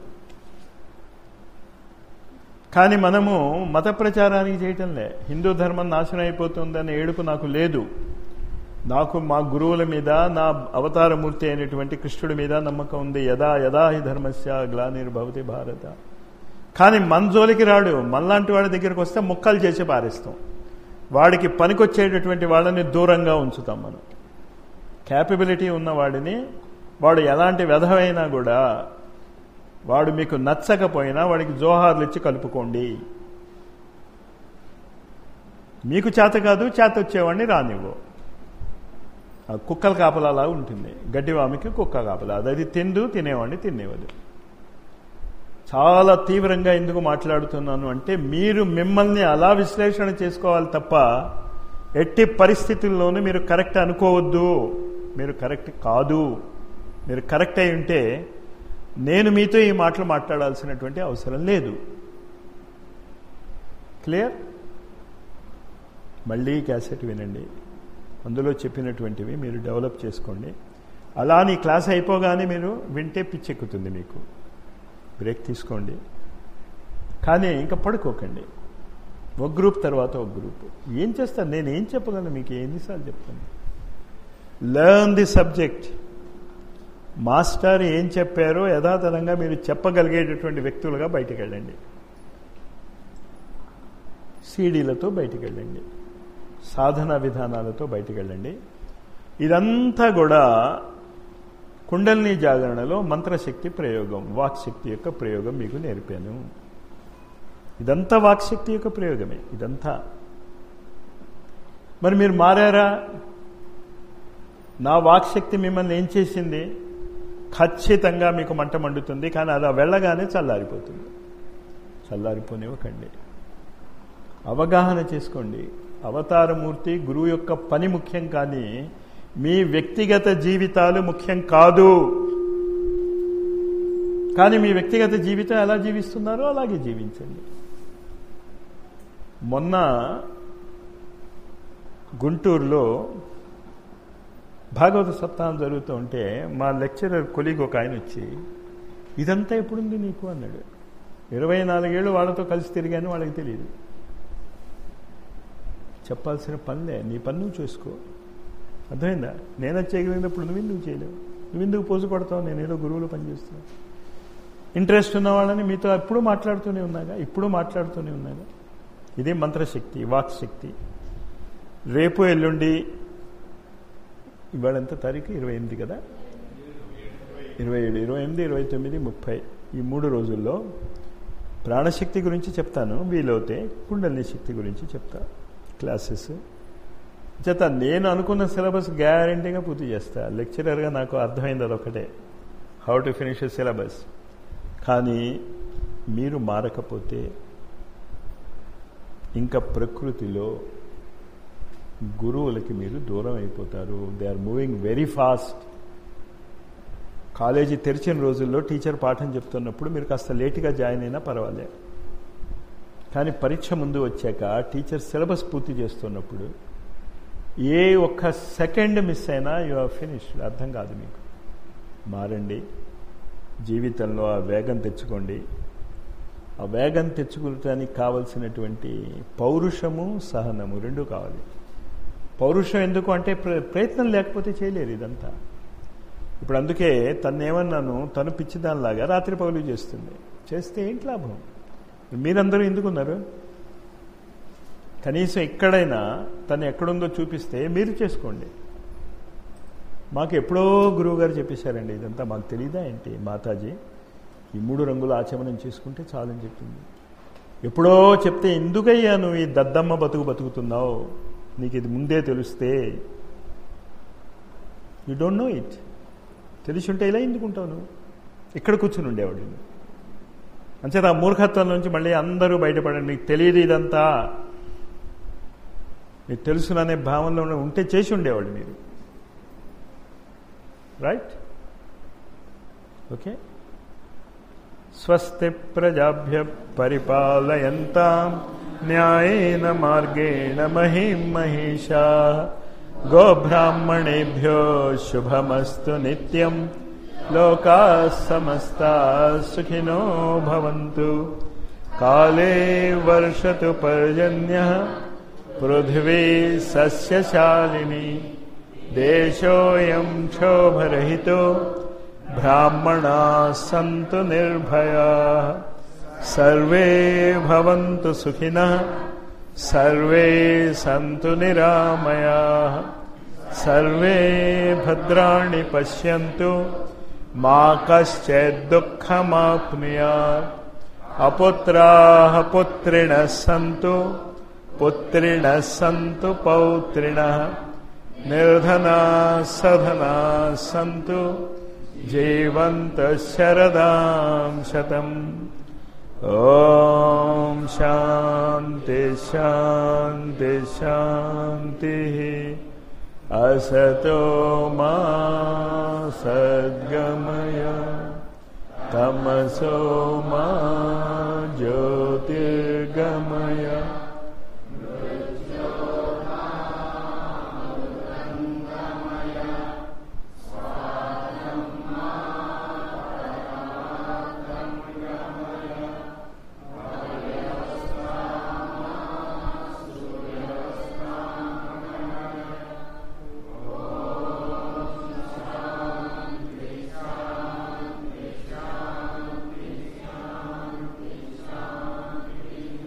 కానీ మనము మత ప్రచారానికి చేయటంలే హిందూ ధర్మం నాశనం అయిపోతుందనే ఏడుపు నాకు లేదు నాకు మా గురువుల మీద నా అవతారమూర్తి అయినటువంటి కృష్ణుడి మీద నమ్మకం ఉంది యదా యదా హి ధర్మస్య గ్లానిర్భవతి భారత కానీ మన జోలికి రాడు మనలాంటి వాడి దగ్గరికి వస్తే ముక్కలు చేసి పారేస్తాం వాడికి పనికొచ్చేటటువంటి వాళ్ళని దూరంగా ఉంచుతాం మనం క్యాపబిలిటీ ఉన్న వాడిని వాడు ఎలాంటి వ్యధమైనా కూడా వాడు మీకు నచ్చకపోయినా వాడికి జోహార్లు ఇచ్చి కలుపుకోండి మీకు చేత కాదు చేత వచ్చేవాడిని రానివ్వు ఆ కుక్కల కాపలాలా ఉంటుంది గడ్డివామికి కుక్క కాపలా అది తిందు తినేవాడిని తినేవాడు చాలా తీవ్రంగా ఎందుకు మాట్లాడుతున్నాను అంటే మీరు మిమ్మల్ని అలా విశ్లేషణ చేసుకోవాలి తప్ప ఎట్టి పరిస్థితుల్లోనూ మీరు కరెక్ట్ అనుకోవద్దు మీరు కరెక్ట్ కాదు మీరు కరెక్ట్ అయి ఉంటే నేను మీతో ఈ మాటలు మాట్లాడాల్సినటువంటి అవసరం లేదు క్లియర్ మళ్ళీ క్యాసెట్ వినండి అందులో చెప్పినటువంటివి మీరు డెవలప్ చేసుకోండి అలా నీ క్లాస్ అయిపోగానే మీరు వింటే పిచ్చెక్కుతుంది మీకు బ్రేక్ తీసుకోండి కానీ ఇంకా పడుకోకండి ఒక గ్రూప్ తర్వాత ఒక గ్రూప్ ఏం చేస్తాను నేను ఏం చెప్పగలను మీకు ఎన్నిసార్లు చెప్తాను లెర్న్ ది సబ్జెక్ట్ మాస్టర్ ఏం చెప్పారో యథాతథంగా మీరు చెప్పగలిగేటటువంటి వ్యక్తులుగా బయటికి వెళ్ళండి సీడీలతో బయటికి వెళ్ళండి సాధన విధానాలతో బయటికి వెళ్ళండి ఇదంతా కూడా కుండలిని జాగరణలో మంత్రశక్తి ప్రయోగం వాక్శక్తి యొక్క ప్రయోగం మీకు నేర్పాను ఇదంతా వాక్శక్తి యొక్క ప్రయోగమే ఇదంతా మరి మీరు మారారా నా వాక్శక్తి మిమ్మల్ని ఏం చేసింది ఖచ్చితంగా మీకు మంట మండుతుంది కానీ అలా వెళ్ళగానే చల్లారిపోతుంది చల్లారిపోనివ్వకండి అవగాహన చేసుకోండి అవతారమూర్తి గురువు యొక్క పని ముఖ్యం కానీ మీ వ్యక్తిగత జీవితాలు ముఖ్యం కాదు కానీ మీ వ్యక్తిగత జీవితం ఎలా జీవిస్తున్నారో అలాగే జీవించండి మొన్న గుంటూరులో భాగవత సప్తాహం జరుగుతూ ఉంటే మా లెక్చరర్ కొలీగ్ ఒక ఆయన వచ్చి ఇదంతా ఎప్పుడుంది నీకు అన్నాడు ఇరవై నాలుగేళ్ళు వాళ్ళతో కలిసి తిరిగాను వాళ్ళకి తెలియదు చెప్పాల్సిన పనిలే నీ పని నువ్వు చేసుకో అర్థమైందా నేను అది చేయగలిగినప్పుడు నువ్వు ఎందుకు చేయలేవు నువ్వు ఎందుకు పోజు కొడతావు నేను ఏదో గురువులు పనిచేస్తున్నాను ఇంట్రెస్ట్ ఉన్న వాళ్ళని మీతో ఎప్పుడు మాట్లాడుతూనే ఉన్నాగా ఇప్పుడు మాట్లాడుతూనే ఉన్నాగా ఇదే మంత్రశక్తి వాక్ శక్తి రేపు ఎల్లుండి ఇవాళ ఎంత తారీఖు ఇరవై ఎనిమిది కదా ఇరవై ఏడు ఇరవై ఎనిమిది ఇరవై తొమ్మిది ముప్పై ఈ మూడు రోజుల్లో ప్రాణశక్తి గురించి చెప్తాను వీలవుతే కుండలిని శక్తి గురించి చెప్తా క్లాసెస్ చేత నేను అనుకున్న సిలబస్ గ్యారంటీగా పూర్తి చేస్తా లెక్చరర్గా నాకు అర్థమైంది అదొకటే హౌ టు ఫినిష్ సిలబస్ కానీ మీరు మారకపోతే ఇంకా ప్రకృతిలో గురువులకి మీరు దూరం అయిపోతారు they are moving very fast college తెరిచిన రోజుల్లో టీచర్ పాఠం చెప్తున్నప్పుడు మీరు కాస్త లేటుగా జాయిన్ అయినా పర్వాలే కానీ పరీక్ష ముందు వచ్చాక టీచర్ సిలబస్ పూర్తి చేస్తున్నప్పుడు ఏ ఒక్క సెకండ్ మిస్ అయినా యు ఆర్ ఫినిష్డ్ అర్థం కాదు మీకు మారండి జీవితంలో ఆ వేగం తెచ్చుకోండి ఆ వేగం తెచ్చుకోవటానికి కావలసినటువంటి పౌరుషము సహనము రెండు కావాలి పౌరుషం ఎందుకు అంటే ప్రయత్నం లేకపోతే చేయలేరు ఇదంతా ఇప్పుడు అందుకే తను ఏమన్నాను తను పిచ్చిదానిలాగా రాత్రి పగులు చేస్తుంది చేస్తే ఏంటి లాభం మీరందరూ ఎందుకున్నారు కనీసం ఎక్కడైనా తను ఎక్కడుందో చూపిస్తే మీరు చేసుకోండి మాకు ఎప్పుడో గురువు గారు చెప్పేశారండి ఇదంతా మాకు తెలియదా ఏంటి మాతాజీ ఈ మూడు రంగుల ఆచమనం చేసుకుంటే చాలని చెప్పింది ఎప్పుడో చెప్తే ఎందుకయ్యా నువ్వు ఈ దద్దమ్మ బతుకు బతుకుతున్నావు నీకు ఇది ముందే తెలిస్తే యూ డోంట్ నో ఇట్ తెలిసి ఉంటే ఇలా ఎందుకుంటావు నువ్వు ఇక్కడ కూర్చుని ఉండేవాడు నువ్వు. అంచేత ఆ మూర్ఖత్వం నుంచి మళ్ళీ అందరూ బయటపడండి నీకు తెలియదు ఇదంతా మీకు తెలుసుననే భావనలో ఉంటే చేసి ఉండేవాడు మీరు రైట్ ఓకే స్వస్తి ప్రజాభ్య పరిపాలయంతాం న్యాయేన మార్గేణ మహిం మహిషా గోబ్రాహ్మణేభ్యో శుభమస్తు నిత్యం లోకా సమస్తా సుఖినో భవంతు కాలే వర్షతు పర్జన్య పృథివీ సస్యశాలిని దేశోయం క్షోభరహితో బ్రాహ్మణా సంతు నిర్భయా సర్వే భవంతు సుఖినః సర్వే సంతు నిరామయా సర్వే భద్రాణి పశ్యంతు మా కశ్చిదుఃఖమాప్నుయాత్ అపుత్రాः పుత్రిణः సంతు పుత్రిణः సంతు పౌత్రిణः నిర్ధనా సధనా సంతు జీవంత శరదాం శతం ఓం శాంతి శాంతి శాంతి असतो मा सद्गमय तमसो मा